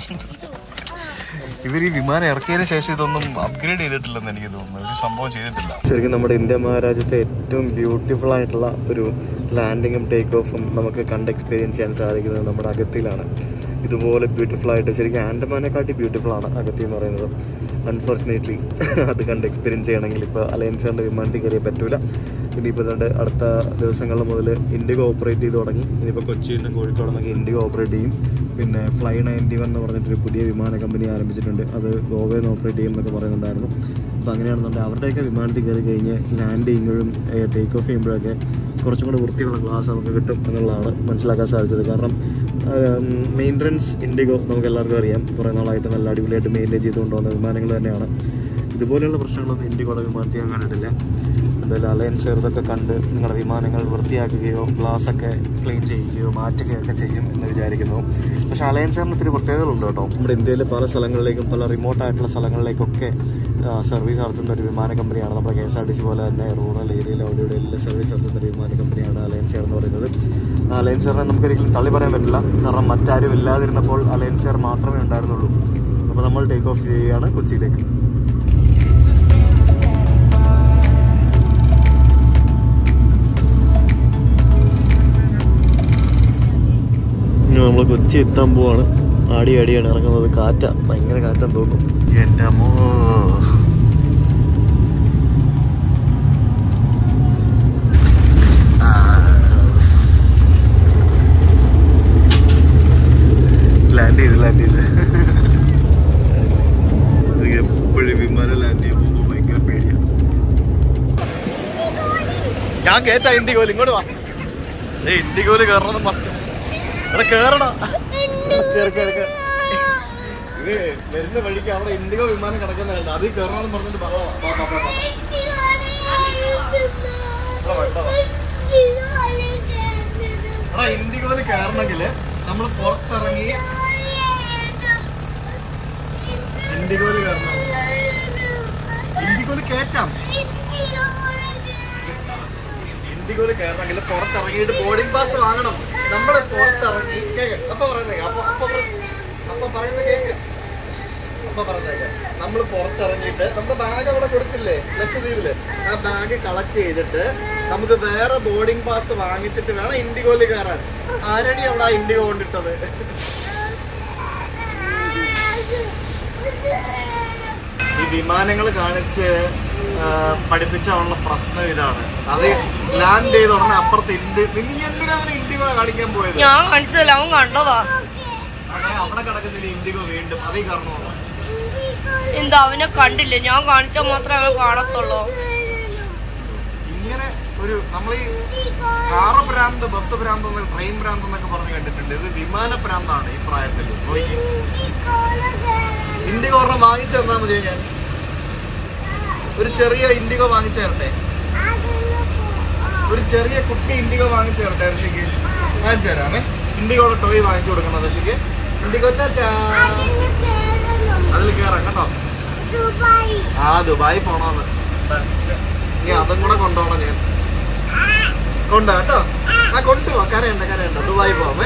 ഇവർ ഈ വിമാനം ഇറക്കിയതിന് ശേഷം ഇതൊന്നും അപ്ഗ്രേഡ് ചെയ്തിട്ടില്ലെന്ന് എനിക്ക് തോന്നുന്നു ഒരു സംഭവം ചെയ്തിട്ടില്ല ശരിക്കും നമ്മുടെ ഇന്ത്യ മഹാരാജ്യത്തെ ഏറ്റവും ബ്യൂട്ടിഫുൾ ആയിട്ടുള്ള ഒരു ലാൻഡിങ്ങും ടേക്ക് ഓഫും നമുക്ക് കണ്ട് എക്സ്പീരിയൻസ് ചെയ്യാൻ സാധിക്കുന്നത് നമ്മുടെ അഗത്തിയിലാണ് ഇതുപോലെ ബ്യൂട്ടിഫുൾ ആയിട്ട് ശരിക്കും ആൻഡമാനെക്കാട്ടി ബ്യൂട്ടിഫുൾ ആണ് അഗത്തി എന്ന് പറയുന്നത് അൺഫോർച്ചുനേറ്റ്ലി അത് കണ്ട് എക്സ്പീരിയൻസ് ചെയ്യണമെങ്കിൽ ഇപ്പോൾ അലയൻസ് കണ്ട് വിമാനത്തിൽ കയറിയാൽ പറ്റൂല ഇനിയിപ്പോൾ ഇതുകൊണ്ട് അടുത്ത ദിവസങ്ങളിൽ മുതൽ ഇൻഡിഗോ ഓപ്പറേറ്റ് ചെയ്ത് തുടങ്ങി ഇനിയിപ്പോൾ കൊച്ചിയിൽ നിന്നും കോഴിക്കോട് നിന്നൊക്കെ ഇൻഡിഗോ ഓപ്പറേറ്റ് ചെയ്യും പിന്നെ ഫ്ലൈ നയൻറ്റി വൺ എന്ന് പറഞ്ഞിട്ടൊരു പുതിയ വിമാന കമ്പനി ആരംഭിച്ചിട്ടുണ്ട് അത് ഗോവയിൽ നിന്ന് ഓപ്പറേറ്റ് ചെയ്യും എന്നൊക്കെ പറയുന്നുണ്ടായിരുന്നു അപ്പോൾ അങ്ങനെയാണെന്നുണ്ടെങ്കിൽ അവരുടെയൊക്കെ വിമാനത്തിൽ കയറി കഴിഞ്ഞ് ലാൻഡ് ചെയ്യുമ്പോഴും ടേക്ക് ഓഫ് ചെയ്യുമ്പോഴൊക്കെ കുറച്ചും കൂടെ വൃത്തിയുള്ള ഗ്ലാസ് നമുക്ക് കിട്ടും എന്നുള്ളതാണ് മനസ്സിലാക്കാൻ സാധിച്ചത് കാരണം മെയിൻ്റനൻസ് ഇൻഡിഗോ നമുക്ക് എല്ലാവർക്കും അറിയാം കുറേ നാളായിട്ട് നല്ല അടിപൊളിയായിട്ട് മെയിൻറ്റെയിൻ ചെയ്തുകൊണ്ട് വന്ന വിമാനങ്ങൾ തന്നെയാണ് ഇതുപോലെയുള്ള പ്രശ്നങ്ങളൊന്നും ഇൻഡിഗോയുടെ വിമാനത്തിൽ ഞാൻ കണ്ടിട്ടില്ല എന്തായാലും അലയൻസ് ചെറുതൊക്കെ കണ്ട് നിങ്ങളുടെ വിമാനങ്ങൾ വൃത്തിയാക്കുകയോ ഗ്ലാസ് ഒക്കെ ക്ലീൻ ചെയ്യുകയോ മാറ്റുകയോ ഒക്കെ ചെയ്യും എന്ന് വിചാരിക്കുന്നു പക്ഷേ അലയൻസ് എയറിന് ഒത്തിരി പ്രത്യേകതകളുണ്ട് കേട്ടോ നമ്മുടെ ഇന്ത്യയിലെ പല സ്ഥലങ്ങളിലേക്കും പല റിമോട്ട് ആയിട്ടുള്ള സ്ഥലങ്ങളിലേക്കൊക്കെ സർവീസ് നടത്തുന്ന ഒരു വിമാന കമ്പനിയാണ് നമ്മുടെ K S R T C പോലെ തന്നെ റൂറൽ ഏരിയയിൽ അവിടെ ഇവിടെ എല്ലാം സർവീസ് നടത്തുന്ന ഒരു വിമാന കമ്പനിയാണ് അലയൻസ് എയർ എന്ന് പറയുന്നത് ആ അലയൻസ് എയറിനെ നമുക്കൊരിക്കലും തള്ളി പറയാൻ പറ്റില്ല കാരണം മറ്റാരും ഇല്ലാതിരുന്നപ്പോൾ അലയൻസ് എയർ മാത്രമേ ഉണ്ടായിരുന്നുള്ളൂ അപ്പോൾ നമ്മൾ ടേക്ക് ഓഫ് ചെയ്യുകയാണ് കൊച്ചിയിലേക്ക് നമ്മൾ കൊച്ചി എത്താൻ പോവാണ് ആടി ആടിയാണ് ഇറങ്ങുന്നത് കാറ്റ ഭയങ്കര കാറ്റാന്ന് തോന്നുന്നു എൻ്റെ അമ്മോ ലാൻഡ് ചെയ്ത് ലാൻഡ് ചെയ്ത് എനിക്ക് എപ്പോഴും വിമാനം ലാൻഡ് ചെയ്യുമ്പോൾ ഭയങ്കര പേടിയാണ് ഞാൻ കേട്ടാ ഇൻഡിഗോല് ഇങ്ങോട്ട് വാ ഏ ഇൻഡിഗോല് കയറണമെന്ന് പറഞ്ഞു അവിടെ കേറണ കേറ് കേറ് കേറ്. ഇത് വരുന്ന വഴിക്ക് അവിടെ ഇൻഡിഗോ വിമാനം കിടക്കുന്നുണ്ട് അതിൽ കയറണമെന്ന് പറഞ്ഞിട്ട് ബഹളമാ. വാ, വാ, വാ, വാ. ഇവിടെ വാ, ഇവിടെ വാ. എടാ ഇൻഡിഗോല് കയറണമെങ്കിൽ നമ്മൾ പുറത്തിറങ്ങി ഇൻഡിഗോല് കയറണം ഇൻഡിഗോല് കയറ്റാം ഇൻഡിഗോല് കയറണമെങ്കിൽ പുറത്തിറങ്ങിയിട്ട് ബോർഡിംഗ് പാസ് വാങ്ങണം നമ്മൾ പുറത്തിറങ്ങി കേക്ക് അപ്പൊ പറയുന്നത് അപ്പൊ അപ്പൊ പറ- അപ്പൊ പറയുന്നത് കേക്ക് അപ്പൊ പറയുന്നത് നമ്മൾ പുറത്തിറങ്ങിയിട്ട് നമ്മുടെ ബാഗ് അവിടെ കൊടുത്തില്ലേ ലക്ഷദ്വീപില് ആ ബാഗ് കളക്ട് ചെയ്തിട്ട് നമുക്ക് വേറെ ബോർഡിംഗ് പാസ് വാങ്ങിച്ചിട്ട് വേണം ഇൻഡിഗോയിൽ കയറാൻ ആരടി അവിടെ ആ ഇൻഡിഗോ കൊണ്ടിട്ടത് ഈ വിമാനങ്ങൾ കാണിച്ച് ആ, പഠിപ്പിച്ചാലുള്ള പ്രശ്നം ഇതാണ് അത് ലാൻഡ് ചെയ്ത ഉടനെ അപ്പുറത്ത് ഇന്ത്യ നീ എന്തിനാ അവന് ഇൻഡിഗോ കാണിക്കാൻ പോയത് ഞാൻ കാണിച്ചതല്ല അവൻ കണ്ടതാ അങ്ങനെ അവിടെ കിടക്കുന്നില്ല ഇൻഡിഗോ വീണ്ടും അതേ കാരണമാണ് എന്താ അവനെ കണ്ടില്ല ഞാൻ കാണിച്ചാൽ മാത്രമേ അവൻ കാണത്തുള്ളൂ ഇങ്ങനെ ഒരു നമ്മൾ ഈ കാറ് ഭ്രാന്ത് ബസ് ഭ്രാന്ത് എന്ന് ട്രെയിൻ ഭ്രാന്ത് എന്നൊക്കെ പറഞ്ഞ് കണ്ടിട്ടുണ്ട് ഇത് വിമാന ഭ്രാന്താണ് ഈ പ്രായത്തിൽ നോക്കി ഇൻഡിഗോ ഒരെണ്ണം വാങ്ങിച്ചു തന്നാ മതി ഞാൻ ഒരു ചെറിയ ഇൻഡിഗോ വാങ്ങിച്ചു തരട്ടെ ഒരു ചെറിയ കുട്ടി ഇൻഡിഗോ വാങ്ങിച്ചു തരട്ടെ ഋഷിക്ക് വാങ്ങിച്ചു തരാമേ ഇൻഡിഗോയുടെ ടോയ് വാങ്ങിച്ചു കൊടുക്കണം ഋഷിക്ക് ഇൻഡിഗോ ടാറ്റാ അതിൽ കയറാം കേട്ടോ ദുബായ് ആ ദുബായി പോണോന്ന് ഇനി അതും കൂടെ കൊണ്ടുപോകണം ഞാൻ കൊണ്ടോ കേട്ടോ ആ കൊണ്ടുപോ കരയുണ്ട കരയുണ്ട ദുബായി പോവാമേ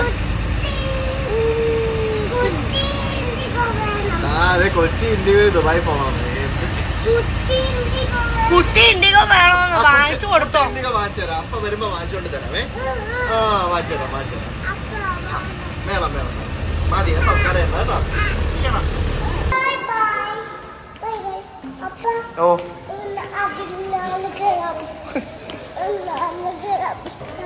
കുട്ടി ഇൻഡിഗോ വേണം ആ അതെ കൊച്ചി ഇന്ത്യ ദുബായി പോണം കുട്ടി ഇൻഡിഗോ വേണം കുട്ടി ഇൻഡിഗോ വേണമെന്ന് വാങ്ങിച്ചു കൊടുത്തോ ഇന്ത്യ വാങ്ങിച്ചു തരാം അപ്പൊ വരുമ്പോ വാങ്ങിച്ചോണ്ട് തരാമേ ആ വാങ്ങിച്ചു തരാം വാങ്ങിച്ചു തരാം അപ്പ വേണം വേണം വേണം. മതി കേട്ടോ കരയണ്ട കേട്ടോ ഇരിക്കണം. ബൈ ബൈ ബൈ ബൈ അപ്പ ഓ ഇന്ന് അതിലാണ് കേറാം ഇന്നാണ് കേറാം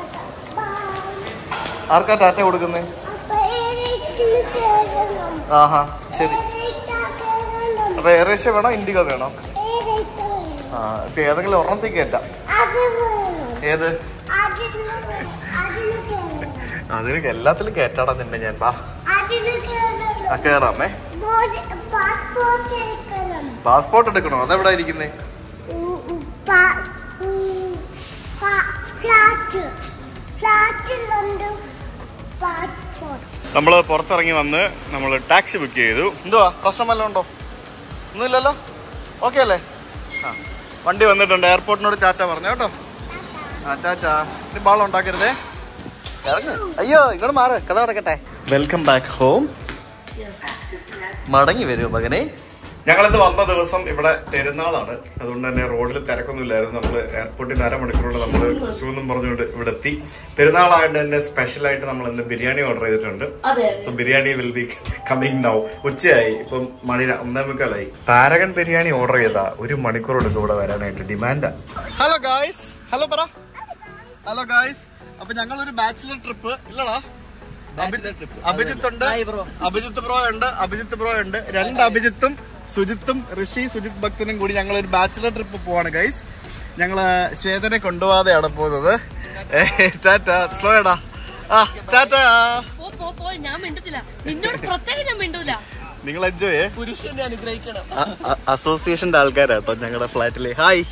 ബൈ ആർക്കാ ടാറ്റ കൊടുക്കുന്നേ അപ്പ ഏരിയത്തിൽ കേറണം ആഹാ ശരി ഏരിയത്തിൽ കേറണം അപ്പൊ എയറേഷ്യ വേണോ ഇൻഡിഗോ വേണോ ഏരിയത്തിൽ ആ ഇപ്പൊ ഏതെങ്കിലും ഒരെണ്ണത്തേക്ക് കയറ്റാം അത് വേണം ഏത് അതില് അതില് കേറണം അതിന് എല്ലാത്തിലും കയറ്റാടാ നിന്നെ ഞാൻ വാ അതില് ആ കേറണം കേറാമേ ബോർഡ് പാസ്പോർട്ട് എടുക്കണം പാസ്പോർട്ട് എടുക്കണോ അതെവിടെ ഇരിക്കുന്നേ പാ- ഉം, പാ- ഫ്ലാറ്റ് ഫ്ലാറ്റിലുണ്ട് പാസ്പോർട്ട് നമ്മൾ പുറത്തിറങ്ങി വന്ന് നമ്മൾ ടാക്സി ബുക്ക് ചെയ്തു എന്തുവാ പ്രശ്നം വല്ലതും ഉണ്ടോ ഒന്നുമില്ലല്ലോ ഓക്കെ അല്ലേ ആ വണ്ടി വന്നിട്ടുണ്ട് എയർപോർട്ടിനോട് ടാറ്റ പറഞ്ഞു കേട്ടോ ആ ടാറ്റ ഇത് ബാളം ഉണ്ടാക്കരുതേ ഇറങ്ങ് അയ്യോ ഇങ്ങോട്ട് മാറ് കഥ കിടക്കട്ടെ വെൽക്കം ബാക്ക് ഹോം മടങ്ങി വരൂ മകനെ ഞങ്ങളിന്ന് വന്ന ദിവസം ഇവിടെ പെരുന്നാളാണ് അതുകൊണ്ട് തന്നെ റോഡിൽ തിരക്കൊന്നുമില്ലായിരുന്നു നമ്മൾ എയർപോർട്ടിൽ നിന്ന് അരമണിക്കൂറോട് നമ്മൾ എന്നും പറഞ്ഞുകൊണ്ട് ഇവിടെ എത്തി പെരുന്നാളായതുകൊണ്ട് തന്നെ സ്പെഷ്യൽ ആയിട്ട് നമ്മൾ ഇന്ന് ബിരിയാണി ഓർഡർ ചെയ്തിട്ടുണ്ട് അതെ so biryani will be coming now ഉച്ചയായി ഇപ്പം മണി ര- ഒന്നേ മുക്കാലായി പാരഗൺ ബിരിയാണി ഓർഡർ ചെയ്താ ഒരു മണിക്കൂർ എടുക്കും ഇവിടെ വരാനായിട്ട് ഡിമാൻഡാ ഹലോ ഗായ്സ് ഹലോ പറ ഹലോ ഗായ്സ് അപ്പൊ ഞങ്ങൾ ഒരു ബാച്ചിലർ ട്രിപ്പ് ഇല്ലടാ അഭിജിത്ത് ഉണ്ട് അഭിജിത്ത് ബ്രോ ഉണ്ട് അഭിജിത്ത് ബ്രോ ഉണ്ട് രണ്ട് അഭിജിത്തും സുജിത്തും ഋഷി സുജിത് ഭക്തനും കൂടി ഞങ്ങൾ ഒരു ബാച്ചിലർ ട്രിപ്പ് പോവാണ് ഗൈസ് ഞങ്ങള് ശ്വേതനെ കൊണ്ടുപോകാതെയാണ് പോകുന്നത് ടാറ്റ സ്ലോ എടാ ആ ടാറ്റ പോ പോ പോ ഞാൻ മിണ്ടത്തില്ല നിന്നോട് പ്രത്യേകം ഞാൻ മിണ്ടൂല നിങ്ങൾ എൻജോയ് പുരുഷനെ അനുഗ്രഹിക്കണം അസോസിയേഷന്റെ ആൾക്കാരാട്ടോ ഞങ്ങളുടെ ഫ്ലാറ്റിലെ ഹായ്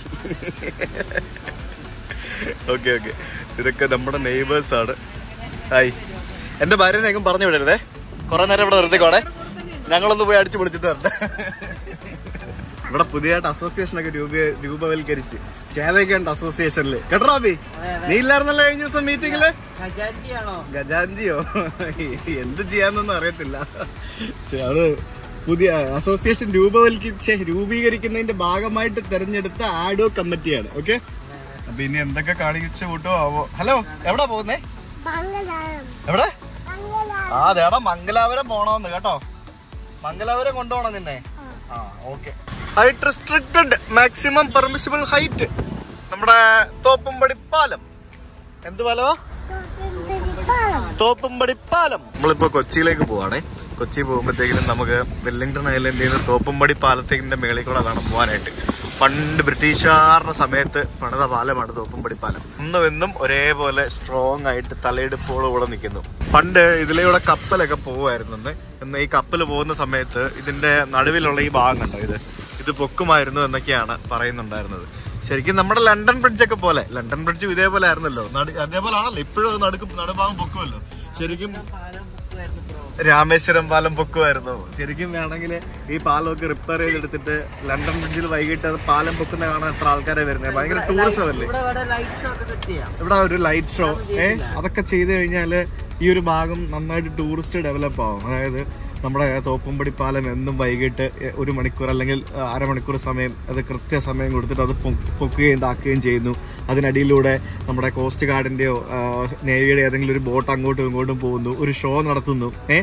ഓക്കെ ഓക്കെ ഇതൊക്കെ നമ്മുടെ നെയ്ബേഴ്സ് ആണ് ഹായ് എന്റെ ഭാര്യനെ എങ്ങും പറഞ്ഞു വിടരുതേ കുറെ നേരം ഇവിടെ നിർത്തിക്കോണേ ഞങ്ങളൊന്ന് പോയി അടിച്ചു വിളിച്ചിട്ട് വരട്ടെ ഇവിടെ പുതിയതായിട്ട് അസോസിയേഷൻ ഒക്കെ രൂപ രൂപവൽക്കരിച്ച് ശ്വേതയൊക്കെ ഉണ്ട് അസോസിയേഷനില് കേട്ടോ അബി നീ ഇല്ലായിരുന്നല്ലോ കഴിഞ്ഞ ദിവസം മീറ്റിംഗില് ഖജാൻജിയാണോ ഗജാൻജിയോ എന്ത് ചെയ്യാന്നൊന്നും അറിയത്തില്ല പക്ഷെ അത് പുതിയ അസോസിയേഷൻ രൂപവൽക്കരിച്ച് രൂപീകരിക്കുന്നതിന്റെ ഭാഗമായിട്ട് തെരഞ്ഞെടുത്ത ആഡോ കമ്മിറ്റിയാണ് ഓക്കെ അപ്പൊ ഇനി എന്തൊക്കെ കാണിച്ചു കൂട്ടോ ആവോ ഹലോ എവിടാ പോകുന്നേ മംഗളാരം എവിടെ മംഗളാരം ആ അതേടാ മംഗലാപുരം പോണോന്ന് കേട്ടോ മംഗലാപുരം കൊണ്ടുപോകണം നിന്നെ ആ okay height restricted maximum permissible height നമ്മുടെ തോപ്പുംപടി പാലം എന്ത് പാലമാ തോപ്പുംപടി പാലം നമ്മളിപ്പോ കൊച്ചിയിലേക്ക് പോവാണേ കൊച്ചി പോകുമ്പോഴത്തേക്കിനും നമുക്ക് വെല്ലിംഗ്ടൺ ഐലൻഡിൽ നിന്ന് തോപ്പുംപടി പാലത്തിന്റെ മേളിൽ കൂടെ വേണം പോകാനായിട്ട് പണ്ട് ബ്രിട്ടീഷുകാരുടെ സമയത്ത് പണിത പാലമാണ് തോപ്പുംപടി പാലം ഇന്നും എന്നും ഒരേപോലെ സ്ട്രോങ് ആയിട്ട് തലയെടുപ്പോടെ കൂടെ നിൽക്കുന്നു പണ്ട് ഇതിലൂടെ കപ്പലൊക്കെ പോകുമായിരുന്നു എന്ന് ഇന്ന് ഈ കപ്പൽ പോകുന്ന സമയത്ത് ഇതിന്റെ നടുവിലുള്ള ഈ ഭാഗം കണ്ടോ ഇത് ഇത് പൊക്കുമായിരുന്നു എന്നൊക്കെയാണ് പറയുന്നുണ്ടായിരുന്നത് ശരിക്കും നമ്മുടെ ലണ്ടൻ ബ്രിഡ്ജ് ഒക്കെ പോലെ ലണ്ടൻ ബ്രിഡ്ജും ഇതേപോലെ ആയിരുന്നല്ലോ നടു- അതേപോലെ ആണല്ലോ ഇപ്പോഴും അത് നടുക്ക് നടുഭാഗം പൊക്കുമല്ലോ ശരിക്കും രാമേശ്വരം പാലം പൊക്കുമായിരുന്നു ശരിക്കും വേണമെങ്കിൽ ഈ പാലമൊക്കെ റിപ്പയർ ചെയ്തെടുത്തിട്ട് ലണ്ടൻ ബ്രിഡ്ജിൽ വൈകിട്ട് അത് പാലം പൊക്കുന്ന കാണാൻ എത്ര ആൾക്കാരെ വരുന്നത് ഭയങ്കര ടൂറിസം അല്ലേ ഇവിടെ ഇവിടെ ലൈറ്റ് ഷോ ഒക്കെ സെറ്റ് ചെയ്യാം ഇവിടെ ഒരു ലൈറ്റ് ഷോ ഏ അതൊക്കെ ചെയ്തു കഴിഞ്ഞാല് ഈ ഒരു ഭാഗം നന്നായിട്ട് ടൂറിസ്റ്റ് ഡെവലപ്പ് ആവും അതായത് നമ്മുടെ തോപ്പുംപടി പാലം എന്നും വൈകിട്ട് ഒരു മണിക്കൂർ അല്ലെങ്കിൽ ആ, അരമണിക്കൂർ സമയം അത് കൃത്യസമയം കൊടുത്തിട്ട് അത് പൊ- പൊക്കുകയും താക്കുകയും ചെയ്യുന്നു അതിനടിയിലൂടെ നമ്മുടെ കോസ്റ്റ് ഗാർഡിന്റെയോ നേവിയുടെ ഏതെങ്കിലും ഒരു ബോട്ട് അങ്ങോട്ടും ഇങ്ങോട്ടും പോകുന്നു ഒരു ഷോ നടത്തുന്നു ഏ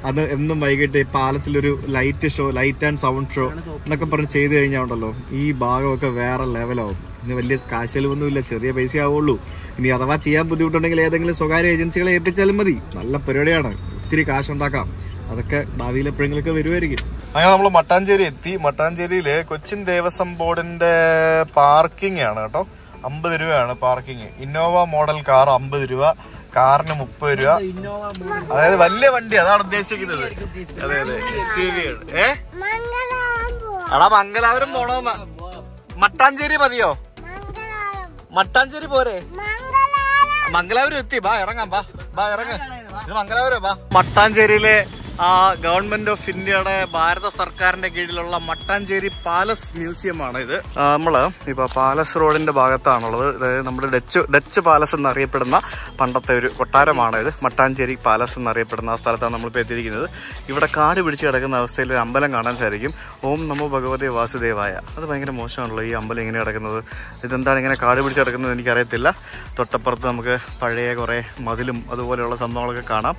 അത് എന്നും വൈകിട്ട് ഈ പാലത്തിലൊരു light show light and sound show എന്നൊക്കെ പറഞ്ഞ് ചെയ്ത് കഴിഞ്ഞാൽ ഉണ്ടല്ലോ ഈ ഭാഗമൊക്കെ വേറെ ലെവലാവും ഇനി വലിയ കാശ് ചെലവൊന്നുമില്ല ചെറിയ പൈസ ആവുള്ളൂ ഇനി അഥവാ ചെയ്യാൻ ബുദ്ധിമുട്ടുണ്ടെങ്കിൽ ഏതെങ്കിലും സ്വകാര്യ ഏജൻസികളെ ഏൽപ്പിച്ചാലും മതി നല്ല പരിപാടിയാണ് ഒത്തിരി കാശുണ്ടാക്കാം അതൊക്കെ ഭാവിയിൽ എപ്പോഴെങ്കിലൊക്കെ വരുമായിരിക്കും അങ്ങനെ നമ്മൾ മട്ടാഞ്ചേരി എത്തി മട്ടാഞ്ചേരിയില് കൊച്ചിൻ ദേവസ്വം ബോർഡിന്റെ പാർക്കിംഗ് ആണ് കേട്ടോ അമ്പത് രൂപയാണ് പാർക്കിംഗ് ഇന്നോവ മോഡൽ കാർ അമ്പത് രൂപ കാറിന് മുപ്പത് രൂപ അതായത് വലിയ വണ്ടി അതാണ് ഉദ്ദേശിക്കുന്നത് അതെ അതെ എസ് യു വി ആണ് ഏ മംഗളാരം പോവാം എടാ മംഗലാപുരം പോണോന്ന മട്ടാഞ്ചേരി മതിയോ മംഗളാരം മട്ടാഞ്ചേരി പോരെ മംഗളാരം മംഗലാപുരം എത്തി ബാ ഇറങ്ങാം ബാ ബാ ഇറങ്ങ ഇത് മംഗലാപുരം ബാ മട്ടാഞ്ചേരിയിലെ ആ ഗവൺമെന്റ് ഓഫ് ഇന്ത്യയുടെ ഭാരത സർക്കാരിന്റെ കീഴിലുള്ള മട്ടാഞ്ചേരി പാലസ് മ്യൂസിയം ആണ് ഇത് ആ, നമ്മള് ഇപ്പൊ പാലസ് റോഡിന്റെ ഭാഗത്താണുള്ളത് അതായത് നമ്മുടെ ഡച്ച് ഡച്ച് പാലസ് എന്നറിയപ്പെടുന്ന പണ്ടത്തെ ഒരു കൊട്ടാരമാണ് ഇത് മട്ടാഞ്ചേരി പാലസ് എന്നറിയപ്പെടുന്ന ആ സ്ഥലത്താണ് നമ്മളിപ്പോൾ എത്തിയിരിക്കുന്നത് ഇവിടെ കാട് പിടിച്ച് കിടക്കുന്ന അവസ്ഥയിൽ ഒരു അമ്പലം കാണാൻ സാധിക്കും ഓം നമോ ഭഗവതേ വാസുദേവായ അത് ഭയങ്കര മോശമാണല്ലോ ഈ അമ്പലം ഇങ്ങനെ കിടക്കുന്നത് ഇതെന്താണ് ഇങ്ങനെ കാട് പിടിച്ച് കിടക്കുന്നത് എനിക്കറിയത്തില്ല തൊട്ടപ്പുറത്ത് നമുക്ക് പഴയ കുറേ മതിലും അതുപോലെയുള്ള സംഭവങ്ങളൊക്കെ കാണാം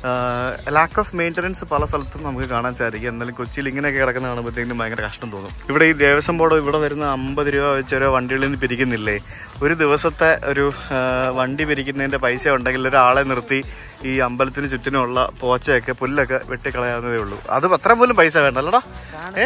ലാക്ക് ഓഫ് മെയിൻ്റനൻസ് പല സ്ഥലത്തും നമുക്ക് കാണാൻ സാധിക്കും എന്നാലും കൊച്ചിയിൽ ഇങ്ങനെയൊക്കെ കിടക്കുന്ന കാണുമ്പോഴത്തേക്കും ഭയങ്കര കഷ്ടം തോന്നും ഇവിടെ ഈ ദേവസ്വം ബോർഡ് ഇവിടെ വരുന്ന അമ്പത് രൂപ വെച്ച് ഓരോ വണ്ടികളിൽ നിന്ന് പിരിക്കുന്നില്ലേ ഒരു ദിവസത്തെ ഒരു ആ, വണ്ടി പിരിക്കുന്നതിൻ്റെ പൈസ ഉണ്ടെങ്കിൽ ഒരാളെ നിർത്തി ഈ അമ്പലത്തിന് ചുറ്റിനുമുള്ള പോച്ചയൊക്കെ പുല്ലൊക്കെ വെട്ടിക്കളയാവുന്നതേ ഉള്ളൂ അത് അത്ര പോലും പൈസ വേണ്ടല്ലോടാ ഏ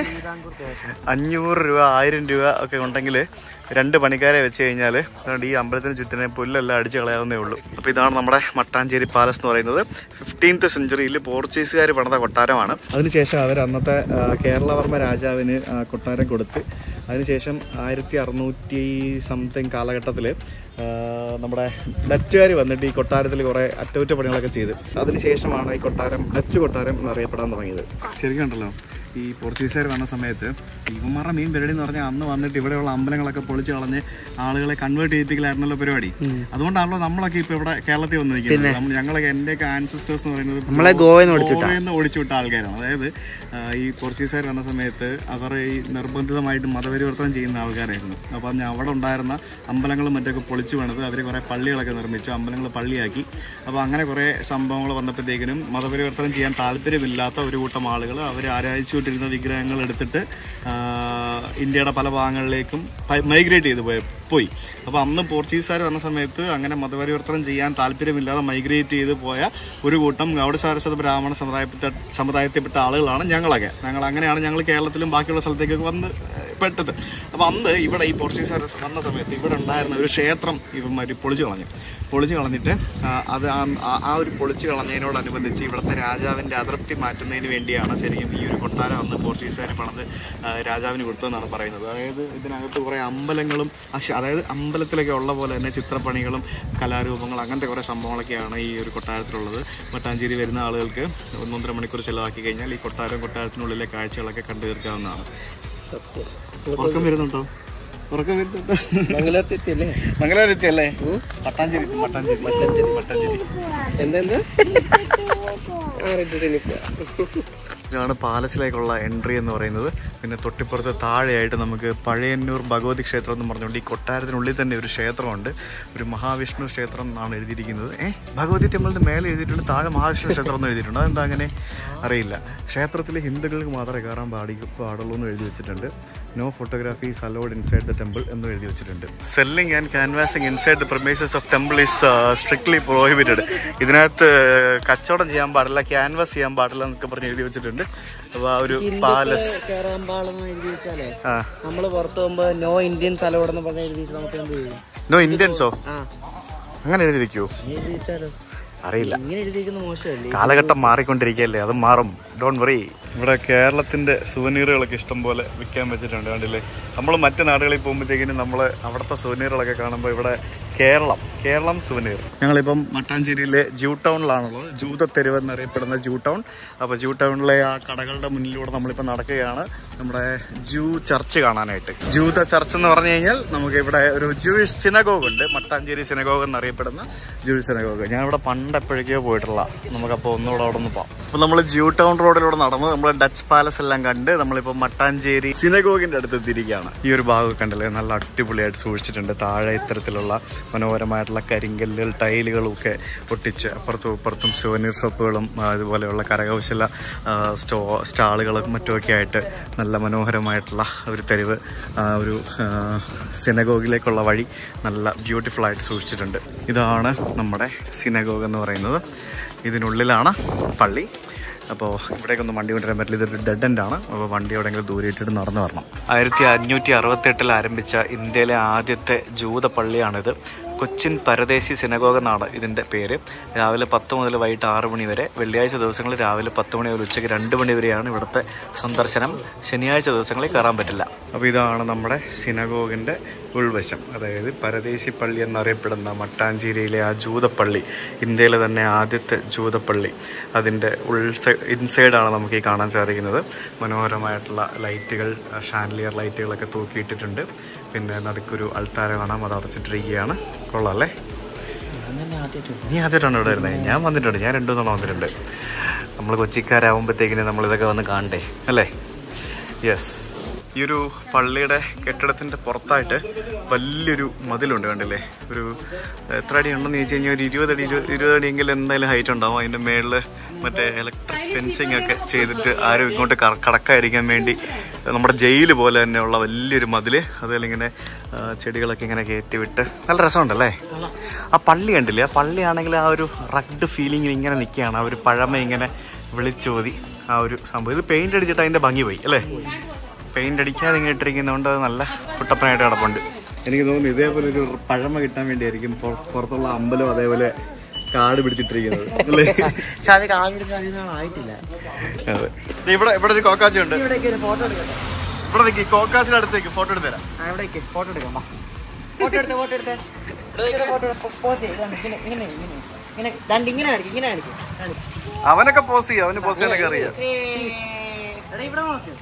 അഞ്ഞൂറ് രൂപ ആയിരം രൂപ ഒക്കെ ഉണ്ടെങ്കിൽ രണ്ട് പണിക്കാരെ വെച്ച് കഴിഞ്ഞാൽ ഈ അമ്പലത്തിന് ചുറ്റിനെ പുല്ലെല്ലാം അടിച്ച് കളയാവുന്നേ ഉള്ളൂ അപ്പോൾ ഇതാണ് നമ്മുടെ മട്ടാഞ്ചേരി പാലസ് എന്ന് പറയുന്നത് ഫിഫ്റ്റീൻത്ത് സെഞ്ചുറിയിൽ പോർച്ചുഗീസുകാർ പണിത കൊട്ടാരമാണ് അതിനുശേഷം അവർ അന്നത്തെ ആ, കേരളവർമ്മ രാജാവിന് ആ, കൊട്ടാരം കൊടുത്ത് അതിനുശേഷം ആയിരത്തി അറുന്നൂറ്റി സംതിങ് കാലഘട്ടത്തിൽ നമ്മുടെ ഡച്ചുകാർ വന്നിട്ട് ഈ കൊട്ടാരത്തിൽ കുറേ അറ്റകുറ്റപ്പണികളൊക്കെ ചെയ്ത് അതിനുശേഷമാണ് ഈ കൊട്ടാരം ഡച്ച് കൊട്ടാരം എന്നറിയപ്പെടാൻ തുടങ്ങിയത് ശരിക്കും ഉണ്ടല്ലോ ഈ പോർച്ചുഗീസുകാർ വന്ന സമയത്ത് ഇവന്മാരുടെ മെയിൻ പരിപാടി എന്ന് പറഞ്ഞാൽ അന്ന് വന്നിട്ട് ഇവിടെയുള്ള അമ്പലങ്ങളൊക്കെ പൊളിച്ച് കളഞ്ഞ് ആളുകളെ കൺവേർട്ട് ചെയ്യിപ്പിക്കലായിരുന്നല്ലോ പരിപാടി അതുകൊണ്ടാണല്ലോ നമ്മളൊക്കെ ഇപ്പൊ ഇവിടെ കേരളത്തിൽ വന്ന് നിൽക്കുന്നത് നമ്മൾ ഞങ്ങളൊക്കെ എന്റെയൊക്കെ ആൻസിസ്റ്റേഴ്സ് എന്ന് പറയുന്നത് നമ്മളെ ഗോവയിൽ നിന്ന് ഗോവയിൽ നിന്ന് ഓടിച്ചുവിട്ട ആൾക്കാരാണ് അതായത് ആ, ഈ പോർച്ചുഗീസുകാർ വന്ന സമയത്ത് അവർ ഈ നിർബന്ധിതമായിട്ട് മതപരിവർത്തനം ചെയ്യുന്ന ആൾക്കാരായിരുന്നു അപ്പോൾ അന്ന് അവിടെ ഉണ്ടായിരുന്ന അമ്പലങ്ങളും മറ്റൊക്കെ പൊളിച്ചു പണിത് അവർ കുറേ പള്ളികളൊക്കെ നിർമ്മിച്ചു അമ്പലങ്ങൾ പള്ളിയാക്കി അപ്പോൾ അങ്ങനെ കുറേ സംഭവങ്ങൾ വന്നപ്പോഴത്തേക്കിനും മതപരിവർത്തനം ചെയ്യാൻ താല്പര്യമില്ലാത്ത ഒരു കൂട്ടം ആളുകൾ അവർ ആരാധിച്ചുകൊണ്ടിരുന്ന വിഗ്രഹങ്ങൾ എടുത്തിട്ട് ആ, ഇന്ത്യയുടെ പല ഭാഗങ്ങളിലേക്കും മൈഗ്രേറ്റ് ചെയ്ത് പോയി പോയി അപ്പോൾ അന്ന് പോർച്ചുഗീസുകാർ വന്ന സമയത്ത് അങ്ങനെ മതപരിവർത്തനം ചെയ്യാൻ താല്പര്യമില്ലാതെ മൈഗ്രേറ്റ് ചെയ്ത് പോയ ഒരു കൂട്ടം ഗൗഡ സാരസ്വത ബ്രാഹ്മണ സമുദായപ്പെട്ട സമുദായത്തിൽപ്പെട്ട ആളുകളാണ് ഞങ്ങളൊക്കെ ഞങ്ങൾ അങ്ങനെയാണ് ഞങ്ങൾ കേരളത്തിലും ബാക്കിയുള്ള സ്ഥലത്തേക്കൊക്കെ വന്ന് ഏഹ്, പെട്ടത് അപ്പോൾ അന്ന് ഇവിടെ ഈ പോർച്ചുഗീസുകാർ വന്ന സമയത്ത് ഇവിടെ ഉണ്ടായിരുന്ന ഒരു ക്ഷേത്രം ഇവന്മാർ പൊളിച്ചു കളഞ്ഞു പൊളിച്ചു കളഞ്ഞിട്ട് ആ, അത് ആ- ആ- ആ ഒരു പൊളിച്ചു കളഞ്ഞതിനോടനുബന്ധിച്ച് ഇവിടുത്തെ രാജാവിൻ്റെ അതിർത്തി മാറ്റുന്നതിന് വേണ്ടിയാണ് ശരിക്കും ഈ ഒരു കൊട്ടാരം അന്ന് പോർച്ചുഗീസുകാർ പണിത് ആ, രാജാവിന് കൊടുത്തതെന്നാണ് പറയുന്നത് അതായത് ഇതിനകത്ത് കുറേ അമ്പലങ്ങളും അശ- അതായത് അമ്പലത്തിലൊക്കെ ഉള്ള പോലെ തന്നെ ചിത്രപ്പണികളും കലാരൂപങ്ങളും അങ്ങനത്തെ കുറേ സംഭവങ്ങളൊക്കെയാണ് ഈ ഒരു കൊട്ടാരത്തിലുള്ളത് മട്ടാഞ്ചേരി വരുന്ന ആളുകൾക്ക് ഒന്നൊന്നര മണിക്കൂർ ചിലവാക്കി കഴിഞ്ഞാൽ ഈ കൊട്ടാരം കൊട്ടാരത്തിനുള്ളിലെ കാഴ്ചകളൊക്കെ കണ്ടു തീർക്കാവുന്നതാണ് ഉറക്കം വരുന്നുണ്ടോ ഉറക്കം വരുന്നുണ്ടോ മംഗലത്തെത്തിയല്ലേ മംഗലാപുരത്തി അല്ലേ മട്ടാഞ്ചേരി മട്ടാഞ്ചേരി മട്ടാഞ്ചേരി മട്ടാഞ്ചേരി എന്തെന്ത് ആ റിട്ടിട്ട് ഇതാണ് പാലസിലേക്കുള്ള എൻട്രി എന്ന് പറയുന്നത് പിന്നെ തൊട്ടിപ്പുറത്ത് താഴെയായിട്ട് നമുക്ക് പഴയന്നൂർ ഭഗവതി ക്ഷേത്രം എന്ന് പറഞ്ഞുകൊണ്ട് ഈ കൊട്ടാരത്തിനുള്ളിൽ തന്നെ ഒരു ക്ഷേത്രമുണ്ട് ഒരു മഹാവിഷ്ണു ക്ഷേത്രം എന്നാണ് എഴുതിയിരിക്കുന്നത് ഏ ഭഗവതി ടെമ്പിളിന് മേലെ എഴുതിയിട്ടുണ്ട് താഴെ മഹാവിഷ്ണു ക്ഷേത്രം എന്ന് എഴുതിയിട്ടുണ്ട് അതെന്താ അങ്ങനെ അറിയില്ല ക്ഷേത്രത്തിൽ ഹിന്ദുക്കൾക്ക് മാത്രമേ കയറാൻ പാടി പാടുള്ളൂ എന്ന് എഴുതി വെച്ചിട്ടുണ്ട് no photographies allowed inside the temple എന്ന് എഴുതി വെച്ചിട്ടുണ്ട് selling and canvassing inside the premises of temple is strictly prohibited ഇതിനകത്ത് കച്ചവടം ചെയ്യാൻ പാടില്ല ക്യാൻവാസ് ചെയ്യാൻ പാടില്ല എന്നൊക്കെ പറഞ്ഞ് എഴുതി വെച്ചിട്ടുണ്ട് അപ്പോൾ ആ ഒരു പാലസ് കയറാൻ പാടെന്ന് എഴുതി വെച്ചാലേ ആ നമ്മള് പുറത്ത് പോകുമ്പോ നോ ഇന്ത്യൻസ് അലോടെന്ന് പറഞ്ഞ എഴുതി വെച്ചാൽ നമുക്ക് എന്ത് ചെയ്യും നോ ഇന്ത്യൻസോ ആ അങ്ങനെ എഴുതി വെക്കൂ ഇങ്ങനെ എഴുതി വെച്ചാലോ അറിയില്ല ഇങ്ങനെ എഴുതിയിരിക്കുന്ന മോശമല്ലേ കാലഘട്ടം മാറിക്കൊണ്ടിരിക്കുകയല്ലേ അത് മാറും ഡോണ്ട് വറി ഇവിടെ കേരളത്തിന്റെ സുവനീറുകളൊക്കെ ഇഷ്ടം പോലെ വിൽക്കാൻ വെച്ചിട്ടുണ്ട് കണ്ടില്ലേ നമ്മൾ മറ്റു നാടുകളിൽ പോകുമ്പോഴത്തേക്കിനും നമ്മൾ അവിടുത്തെ സുവനീറുകളൊക്കെ കാണുമ്പോൾ ഇവിടെ കേരളം കേരളം സുവനീർ ഞങ്ങളിപ്പം മട്ടാഞ്ചേരിയിലെ ജൂ ടൗണിലാണുള്ളത് ജൂതത്തെരുവ് എന്നറിയപ്പെടുന്ന ജൂ ടൗൺ അപ്പോൾ ജൂ ടൗണിലെ ആ കടകളുടെ മുന്നിലൂടെ നമ്മളിപ്പോൾ നടക്കുകയാണ് നമ്മുടെ ജൂ ചർച്ച് കാണാനായിട്ട് ജൂത ചർച്ച് എന്ന് പറഞ്ഞു കഴിഞ്ഞാൽ നമുക്ക് ഇവിടെ ഒരു ജൂയിഷ് സിനഗോഗ് ഉണ്ട് മട്ടാഞ്ചേരി സിനഗോഗ് എന്നറിയപ്പെടുന്ന ജൂയിഷ് സിനഗോഗ് ഞാൻ ഇവിടെ പണ്ട് എപ്പോഴേക്കോ പോയിട്ടുള്ള നമുക്കപ്പോൾ ഒന്നുകൂടെ അവിടെ ഒന്ന് പോകാം അപ്പോൾ നമ്മൾ ജൂ ടൗൺ റോഡിലൂടെ നടന്ന് നമ്മൾ ഡച്ച് പാലസ് എല്ലാം കണ്ട് നമ്മളിപ്പോൾ മട്ടാഞ്ചേരി സിനഗോഗിന്റെ അടുത്ത് എത്തിയിരിക്കുകയാണ് ഈ ഒരു ഭാഗം കണ്ടല്ലേ നല്ല അടിപൊളിയായിട്ട് സൂക്ഷിച്ചിട്ടുണ്ട് താഴെ ഇത്തരത്തിലുള്ള മനോഹരമായിട്ടുള്ള കരിങ്കല്ലുകൾ ടൈലുകളും ഒക്കെ ഒട്ടിച്ച് അപ്പുറത്തും ഇപ്പുറത്തും സുവനീർ ഷോപ്പുകളും ആ, അതുപോലെയുള്ള കരകൗശല ആ, സ്റ്റോ സ്റ്റാളുകളും മറ്റുമൊക്കെ ആയിട്ട് നല്ല മനോഹരമായിട്ടുള്ള ഒരു തെരുവ് ആ, ഒരു ആ, സിനഗോഗിലേക്കുള്ള വഴി നല്ല ബ്യൂട്ടിഫുൾ ആയിട്ട് സൂക്ഷിച്ചിട്ടുണ്ട് ഇതാണ് നമ്മുടെ സിനഗോഗ് എന്ന് പറയുന്നത് ഇതിനുള്ളിലാണ് പള്ളി അപ്പോൾ ഇവിടേക്കൊന്നും വണ്ടി കൊണ്ടുവരാൻ പറ്റില്ല ഇതൊരു ഡെഡ് എൻഡ് ആണ് അപ്പോൾ വണ്ടി എവിടെയെങ്കിലും ദൂരെ ഇട്ടിട്ട് നടന്നു വരണം ആയിരത്തി അഞ്ഞൂറ്റി അറുപത്തെട്ടിൽ ആരംഭിച്ച ഇന്ത്യയിലെ ആദ്യത്തെ ജൂത പള്ളിയാണിത് കൊച്ചിൻ പരദേശി സിനഗോഗ് എന്നാണ് ഇതിൻ്റെ പേര് രാവിലെ പത്ത് മുതൽ വൈകിട്ട് ആറ് മണി വരെ വെള്ളിയാഴ്ച ദിവസങ്ങളിൽ രാവിലെ പത്ത് മണി മുതൽ ഉച്ചയ്ക്ക് രണ്ട് മണി വരെയാണ് ഇവിടുത്തെ സന്ദർശനം ശനിയാഴ്ച ദിവസങ്ങളിൽ കയറാൻ പറ്റില്ല അപ്പോൾ ഇതാണ് നമ്മുടെ സിനഗോഗിൻ്റെ ഉൾവശം അതായത് പരദേശി പള്ളി എന്നറിയപ്പെടുന്ന മട്ടാഞ്ചേരിയിലെ ആ ജൂതപ്പള്ളി ഇന്ത്യയിലെ തന്നെ ആദ്യത്തെ ജൂതപ്പള്ളി അതിൻ്റെ ഉൾ ഇൻസൈഡാണ് നമുക്ക് ഈ കാണാൻ സാധിക്കുന്നത് മനോഹരമായിട്ടുള്ള ലൈറ്റുകൾ ഷാൻലിയർ ലൈറ്റുകളൊക്കെ തൂക്കിയിട്ടിട്ടുണ്ട് പിന്നെ നടുക്കൊരു അൾത്താര കാണാം അത് അടച്ചിട്ടിരിക്കുകയാണ് കൊള്ളാം അല്ലേ നീ ആദ്യമായിട്ടാണ് ഇവിടെ വരുന്നത് ഞാൻ വന്നിട്ടുണ്ട് ഞാൻ രണ്ടു തവണ വന്നിട്ടുണ്ട് നമ്മൾ കൊച്ചിക്കാരാകുമ്പോഴത്തേക്കിന് നമ്മൾ ഇതൊക്കെ വന്ന് കാണണ്ടേ അല്ലേ യെസ് ഈ ഒരു പള്ളിയുടെ കെട്ടിടത്തിൻ്റെ പുറത്തായിട്ട് വലിയൊരു മതിലുണ്ട് കണ്ടില്ലേ ഒരു എത്ര അടി ഉണ്ടെന്ന് ചോദിച്ചു കഴിഞ്ഞാൽ ഒരു ഇരുപത് അടി ഇരുപത് ഇരുപത് അടിയെങ്കിലും എന്തായാലും ഹൈറ്റ് ഉണ്ടാവും അതിൻ്റെ മേളിൽ മറ്റേ ഇലക്ട്രിക് ഫെൻസിങ് ഒക്കെ ചെയ്തിട്ട് ആരും ഇങ്ങോട്ട് കറ- കടക്കാതിരിക്കാൻ വേണ്ടി നമ്മുടെ ജയിൽ പോലെ തന്നെയുള്ള വലിയൊരു മതിൽ അതുപോലെ ഇങ്ങനെ ആ, ചെടികളൊക്കെ ഇങ്ങനെ കയറ്റി വിട്ട് നല്ല രസമുണ്ടല്ലേ ആ പള്ളി കണ്ടില്ലേ ആ പള്ളിയാണെങ്കിൽ ആ ഒരു റഗ്ഡ് ഫീലിങ്ങിൽ ഇങ്ങനെ നിൽക്കുകയാണ് ആ ഒരു പഴമ ഇങ്ങനെ വിളിച്ചോതി ആ ഒരു സംഭവം ഇത് പെയിന്റ് അടിച്ചിട്ട് അതിൻ്റെ ഭംഗി പോയി അല്ലേ പെയിന്റ് അടിക്കാതെ ഇങ്ങനെ ഇട്ടിരിക്കുന്നതുകൊണ്ട് അത് നല്ല പുട്ടപ്പനായിട്ട് കിടപ്പുണ്ട് എനിക്ക് തോന്നുന്നു ഇതേപോലെ ഒരു പഴമ കിട്ടാൻ വേണ്ടിയായിരിക്കും പുറ- പുറത്തുള്ള അമ്പലം അതേപോലെ കാട് പിടിച്ചിട്ടിരിക്കുന്നത് അല്ലേ പക്ഷെ അത് കാവിയുടെ സാധ്യത ആയിട്ടില്ല അതെ ദേ ഇവിടെ ഇവിടെ ഒരു കോക്കാച്ചി ഉണ്ട് ഇവിടേക്ക് ഒരു ഫോട്ടോ എടുക്കട്ടെ ഇവിടെ നിൽക്കി കോക്കാച്ചിന്റെ അടുത്തേക്ക് ഫോട്ടോ എടുത്ത് തരാം ആ ഇവിടേക്ക് ഫോട്ടോ എടുക്കാം ഫോട്ടോ എടുത്തേ ഫോട്ടോ എടുത്തേ ഫോട്ടോ പോസ് ചെയ്ത് ഇങ്ങനെ ഇങ്ങനെ ഇങ്ങനെ ഇങ്ങനെ രണ്ട് ഇങ്ങനെ കാണിക്കും ഇങ്ങനെ കാണിക്കും കാണിക്കും. അവനൊക്കെ പോസ് ചെയ്യും അവന് പോസ് ചെയ്യാനൊക്കെ അറിയാം എടാ ഇവിടെ നോക്ക്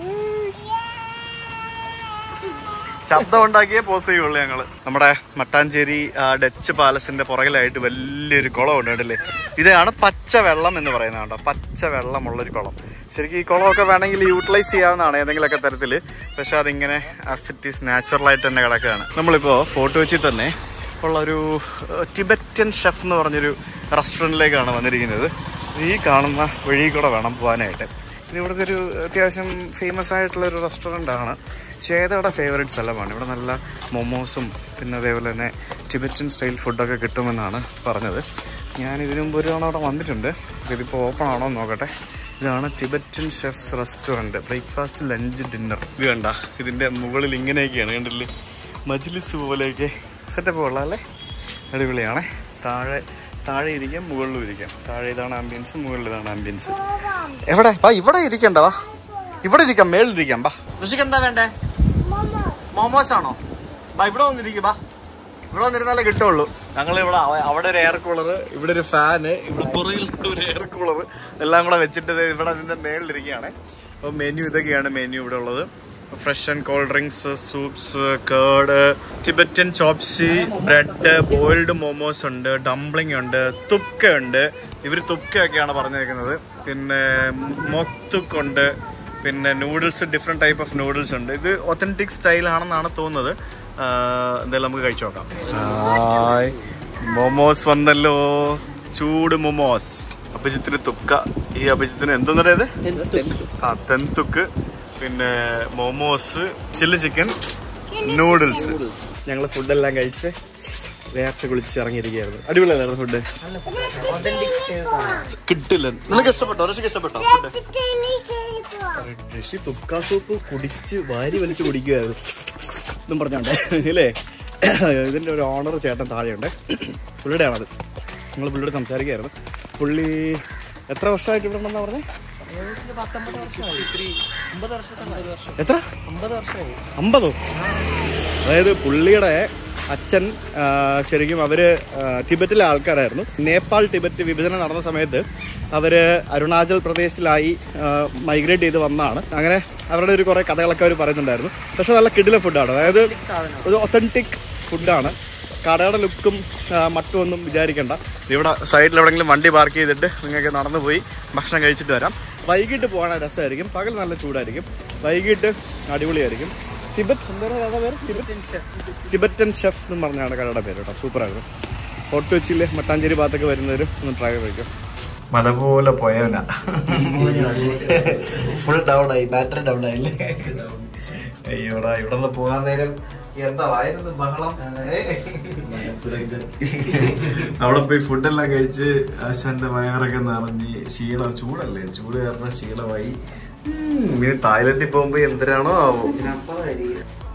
ശബ്ദം ഉണ്ടാക്കിയേ പോസ് ചെയ്യുള്ളൂ ഞങ്ങള് നമ്മുടെ മട്ടാഞ്ചേരി ആ, ഡച്ച് പാലസിന്റെ പുറകിലായിട്ട് വലിയൊരു കുളം ഉണ്ട് കണ്ടില്ലേ ഇതാണ് പച്ച വെള്ളം എന്ന് പറയുന്നത് കേട്ടോ പച്ച വെള്ളമുള്ളൊരു കുളം ശരിക്കും ഈ കുളമൊക്കെ വേണമെങ്കിൽ യൂട്ടിലൈസ് ചെയ്യാവുന്നതാണ് ഏതെങ്കിലുമൊക്കെ തരത്തിൽ പക്ഷെ അതിങ്ങനെ ആസിറ്റീസ് നാച്ചുറലായിട്ട് തന്നെ കിടക്കുകയാണ് നമ്മളിപ്പോൾ ഫോട്ടോ വെച്ചിൽ തന്നെ ഉള്ള ഒരു ഏഹ്, ടിബറ്റൻ ഷെഫ് എന്ന് പറഞ്ഞൊരു റെസ്റ്റോറൻറ്റിലേക്കാണ് വന്നിരിക്കുന്നത് ഈ കാണുന്ന വഴി കൂടെ വേണം പോകാനായിട്ട് ഇത് ഇവിടുത്തെ ഒരു അത്യാവശ്യം ഫേമസ് ആയിട്ടുള്ള ഒരു റെസ്റ്റോറൻ്റ് ആണ് ശ്വേതയുടെ ഫേവറേറ്റ് സ്ഥലമാണ് ഇവിടെ നല്ല മൊമോസും പിന്നെ അതേപോലെ തന്നെ ടിബറ്റൻ സ്റ്റൈൽ ഫുഡൊക്കെ കിട്ടുമെന്നാണ് പറഞ്ഞത് ഞാൻ ഇതിനു മുമ്പ് ഒരു തവണ അവിടെ വന്നിട്ടുണ്ട് ഇതിപ്പോൾ ഓപ്പൺ ആണോ എന്ന് നോക്കട്ടെ ഇതാണ് Tibetan chefs restaurant breakfast lunch dinner ഇത് കണ്ട ഇതിൻ്റെ മുകളിൽ ഇങ്ങനെയൊക്കെയാണ് കണ്ടില്ലേ മജ്ലിസ് പോലെയൊക്കെ സെറ്റപ്പ് കൊള്ളാം അല്ലേ അടിപൊളിയാണേ താഴെ താഴെ ഇരിക്കാം മുകളിലും ഇരിക്കാം താഴെ ഇതാണ് ആംബിയൻസ് മുകളിൽ ഇതാണ് ആംബിയൻസ് എവിടെ വാ ഇവിടെ ഇരിക്കണ്ട വാ ഇവിടെ ഇരിക്കാം മേളിൽ ഇരിക്കാം ബാ ഋഷിക്ക് എന്താ വേണ്ടേ മോമോസ് ആണോ ബാ ഇവിടെ വന്നിരിക്കും ബാ ഇവിടെ വന്നിരുന്നാലേ കിട്ടുള്ളൂ ഞങ്ങൾ ഇവിടെ അവ- അവിടെ ഒരു എയർ കൂളർ ഇവിടെ ഒരു ഫാന് ഇവിടെ പുറകിൽ ഒരു എയർ കൂളർ എല്ലാം കൂടെ വെച്ചിട്ട് ദേ ഇവിടെ അതിന്റെ മേളിലിരിക്കുകയാണ് അപ്പോൾ മെനു ഇതൊക്കെയാണ് മെനു ഇവിടെ ഉള്ളത് fresh and cold drinks soups curd Tibetan chop suey bread boiled momos ഉണ്ട് ഡംപ്ലിംഗ് ഉണ്ട് തുക്ക ഉണ്ട് ഇവർ തുക്കയൊക്കെയാണ് പറഞ്ഞേക്കുന്നത് പിന്നെ മൊക്തുക്ക് ഉണ്ട് പിന്നെ noodles different type of noodles ഉണ്ട് ഇത് ഒത്തൻറ്റിക് സ്റ്റൈലാണെന്നാണ് തോന്നുന്നത് ആ, എന്തായാലും നമുക്ക് കഴിച്ചു നോക്കാം ഹായ് മോമോസ് വന്നല്ലോ ചൂട് മോമോസ് അഭിജിത്തിന് തുക്ക ഈ അഭിജിത്തിന് എന്തെന്നത് ആ തെന്തുക്ക് പിന്നെ മോമോസ് ചില്ലി ചിക്കൻ നൂഡിൽസ് ഞങ്ങൾ ഫുഡെല്ലാം കഴിച്ച് വേർച്ച കുളിച്ച് ഇറങ്ങിയിരിക്കുകയായിരുന്നു അടിപൊളിയായിരുന്നു ഫുഡ് Authentic taste ആണ്. കിട്ടില്ല നിനക്ക് ഇഷ്ടപ്പെട്ടോ ഋഷിക്ക് ഇഷ്ടപ്പെട്ടോ ഫുഡ് ചിക്കനി കേൾക്കുവാ ഋഷി തുക്ക സൂപ്പ് കുടിച്ച് വാരി വലിച്ച് കുടിക്കുകയായിരുന്നു എന്നും പറഞ്ഞോണ്ടേ ഇല്ലേ ഇതിൻ്റെ ഒരു ഓണർ ചേട്ടൻ താഴെയുണ്ട് പുള്ളിയുടെ ആണത് നിങ്ങൾ പുള്ളിയോട് സംസാരിക്കുകയായിരുന്നു പുള്ളി എത്ര വർഷമായിട്ട് ഇവിടെ ഉണ്ടെന്നാ പറഞ്ഞേ ഏകദേശം പത്തൊമ്പത് വർഷമായി അമ്പത് വർഷത്തെ എത്ര അമ്പത് വർഷമായി അമ്പതോ അതായത് പുള്ളിയുടെ അച്ഛൻ ആ, ശരിക്കും അവര് ആ, ടിബറ്റിലെ ആൾക്കാരായിരുന്നു നേപ്പാൾ ടിബറ്റ് വിഭജനം നടന്ന സമയത്ത് അവര് അരുണാചൽ പ്രദേശിലായി മൈഗ്രേറ്റ് ചെയ്ത് വന്നതാണ് അങ്ങനെ അവരുടെ ഒരു കുറെ കഥകളൊക്കെ അവർ പറയുന്നുണ്ടായിരുന്നു പക്ഷെ നല്ല കിടില ഫുഡാണ് അതായത് ഒരു ഒത്തന്റിക് ഫുഡാണ് കടയുടെ ലുക്കും മട്ടും ഒന്നും വിചാരിക്കണ്ട ഇവിടെ സൈഡിൽ എവിടെയെങ്കിലും വണ്ടി പാർക്ക് ചെയ്തിട്ട് നിങ്ങൾക്ക് നടന്നു പോയി ഭക്ഷണം കഴിച്ചിട്ട് വരാം വൈകിട്ട് പോകാൻ രസമായിരിക്കും പകൽ നല്ല ചൂടായിരിക്കും വൈകിട്ട് അടിപൊളിയായിരിക്കും ടിബറ്റ് എന്താ കടയുടെ പേര് ടിബറ്റൻ ഷെഫ് എന്ന് പറഞ്ഞാണ് കടയുടെ പേര് കേട്ടോ സൂപ്പറായിരുന്നു ഫോർട്ട് കൊച്ചിയിലെ മട്ടാഞ്ചേരി ഭാഗത്തൊക്കെ വരുന്നവരും ഒന്ന് ട്രൈ ചെയ്തേക്കും മല പോലെ പോയവനാ ഫുൾ ഡൗൺ ആയി ബാറ്ററി ഡൗൺ ആയില്ലേ അയ്യോടാ ഇവിടെ നിന്ന് പോകാൻ നേരം എന്താ ആയിരുന്നു ബഹളം ഏ? അവിടെ പോയി ഫുഡെല്ലാം കഴിച്ച് ആശാന്റെ വയറൊക്കെ നിറഞ്ഞ് ക്ഷീണം ചൂടല്ലേ ചൂട് കാരണം ക്ഷീണമായി ഉം, ഇനി തായ്ലൻഡിൽ പോകുമ്പോ എന്തിനാണോ ആവും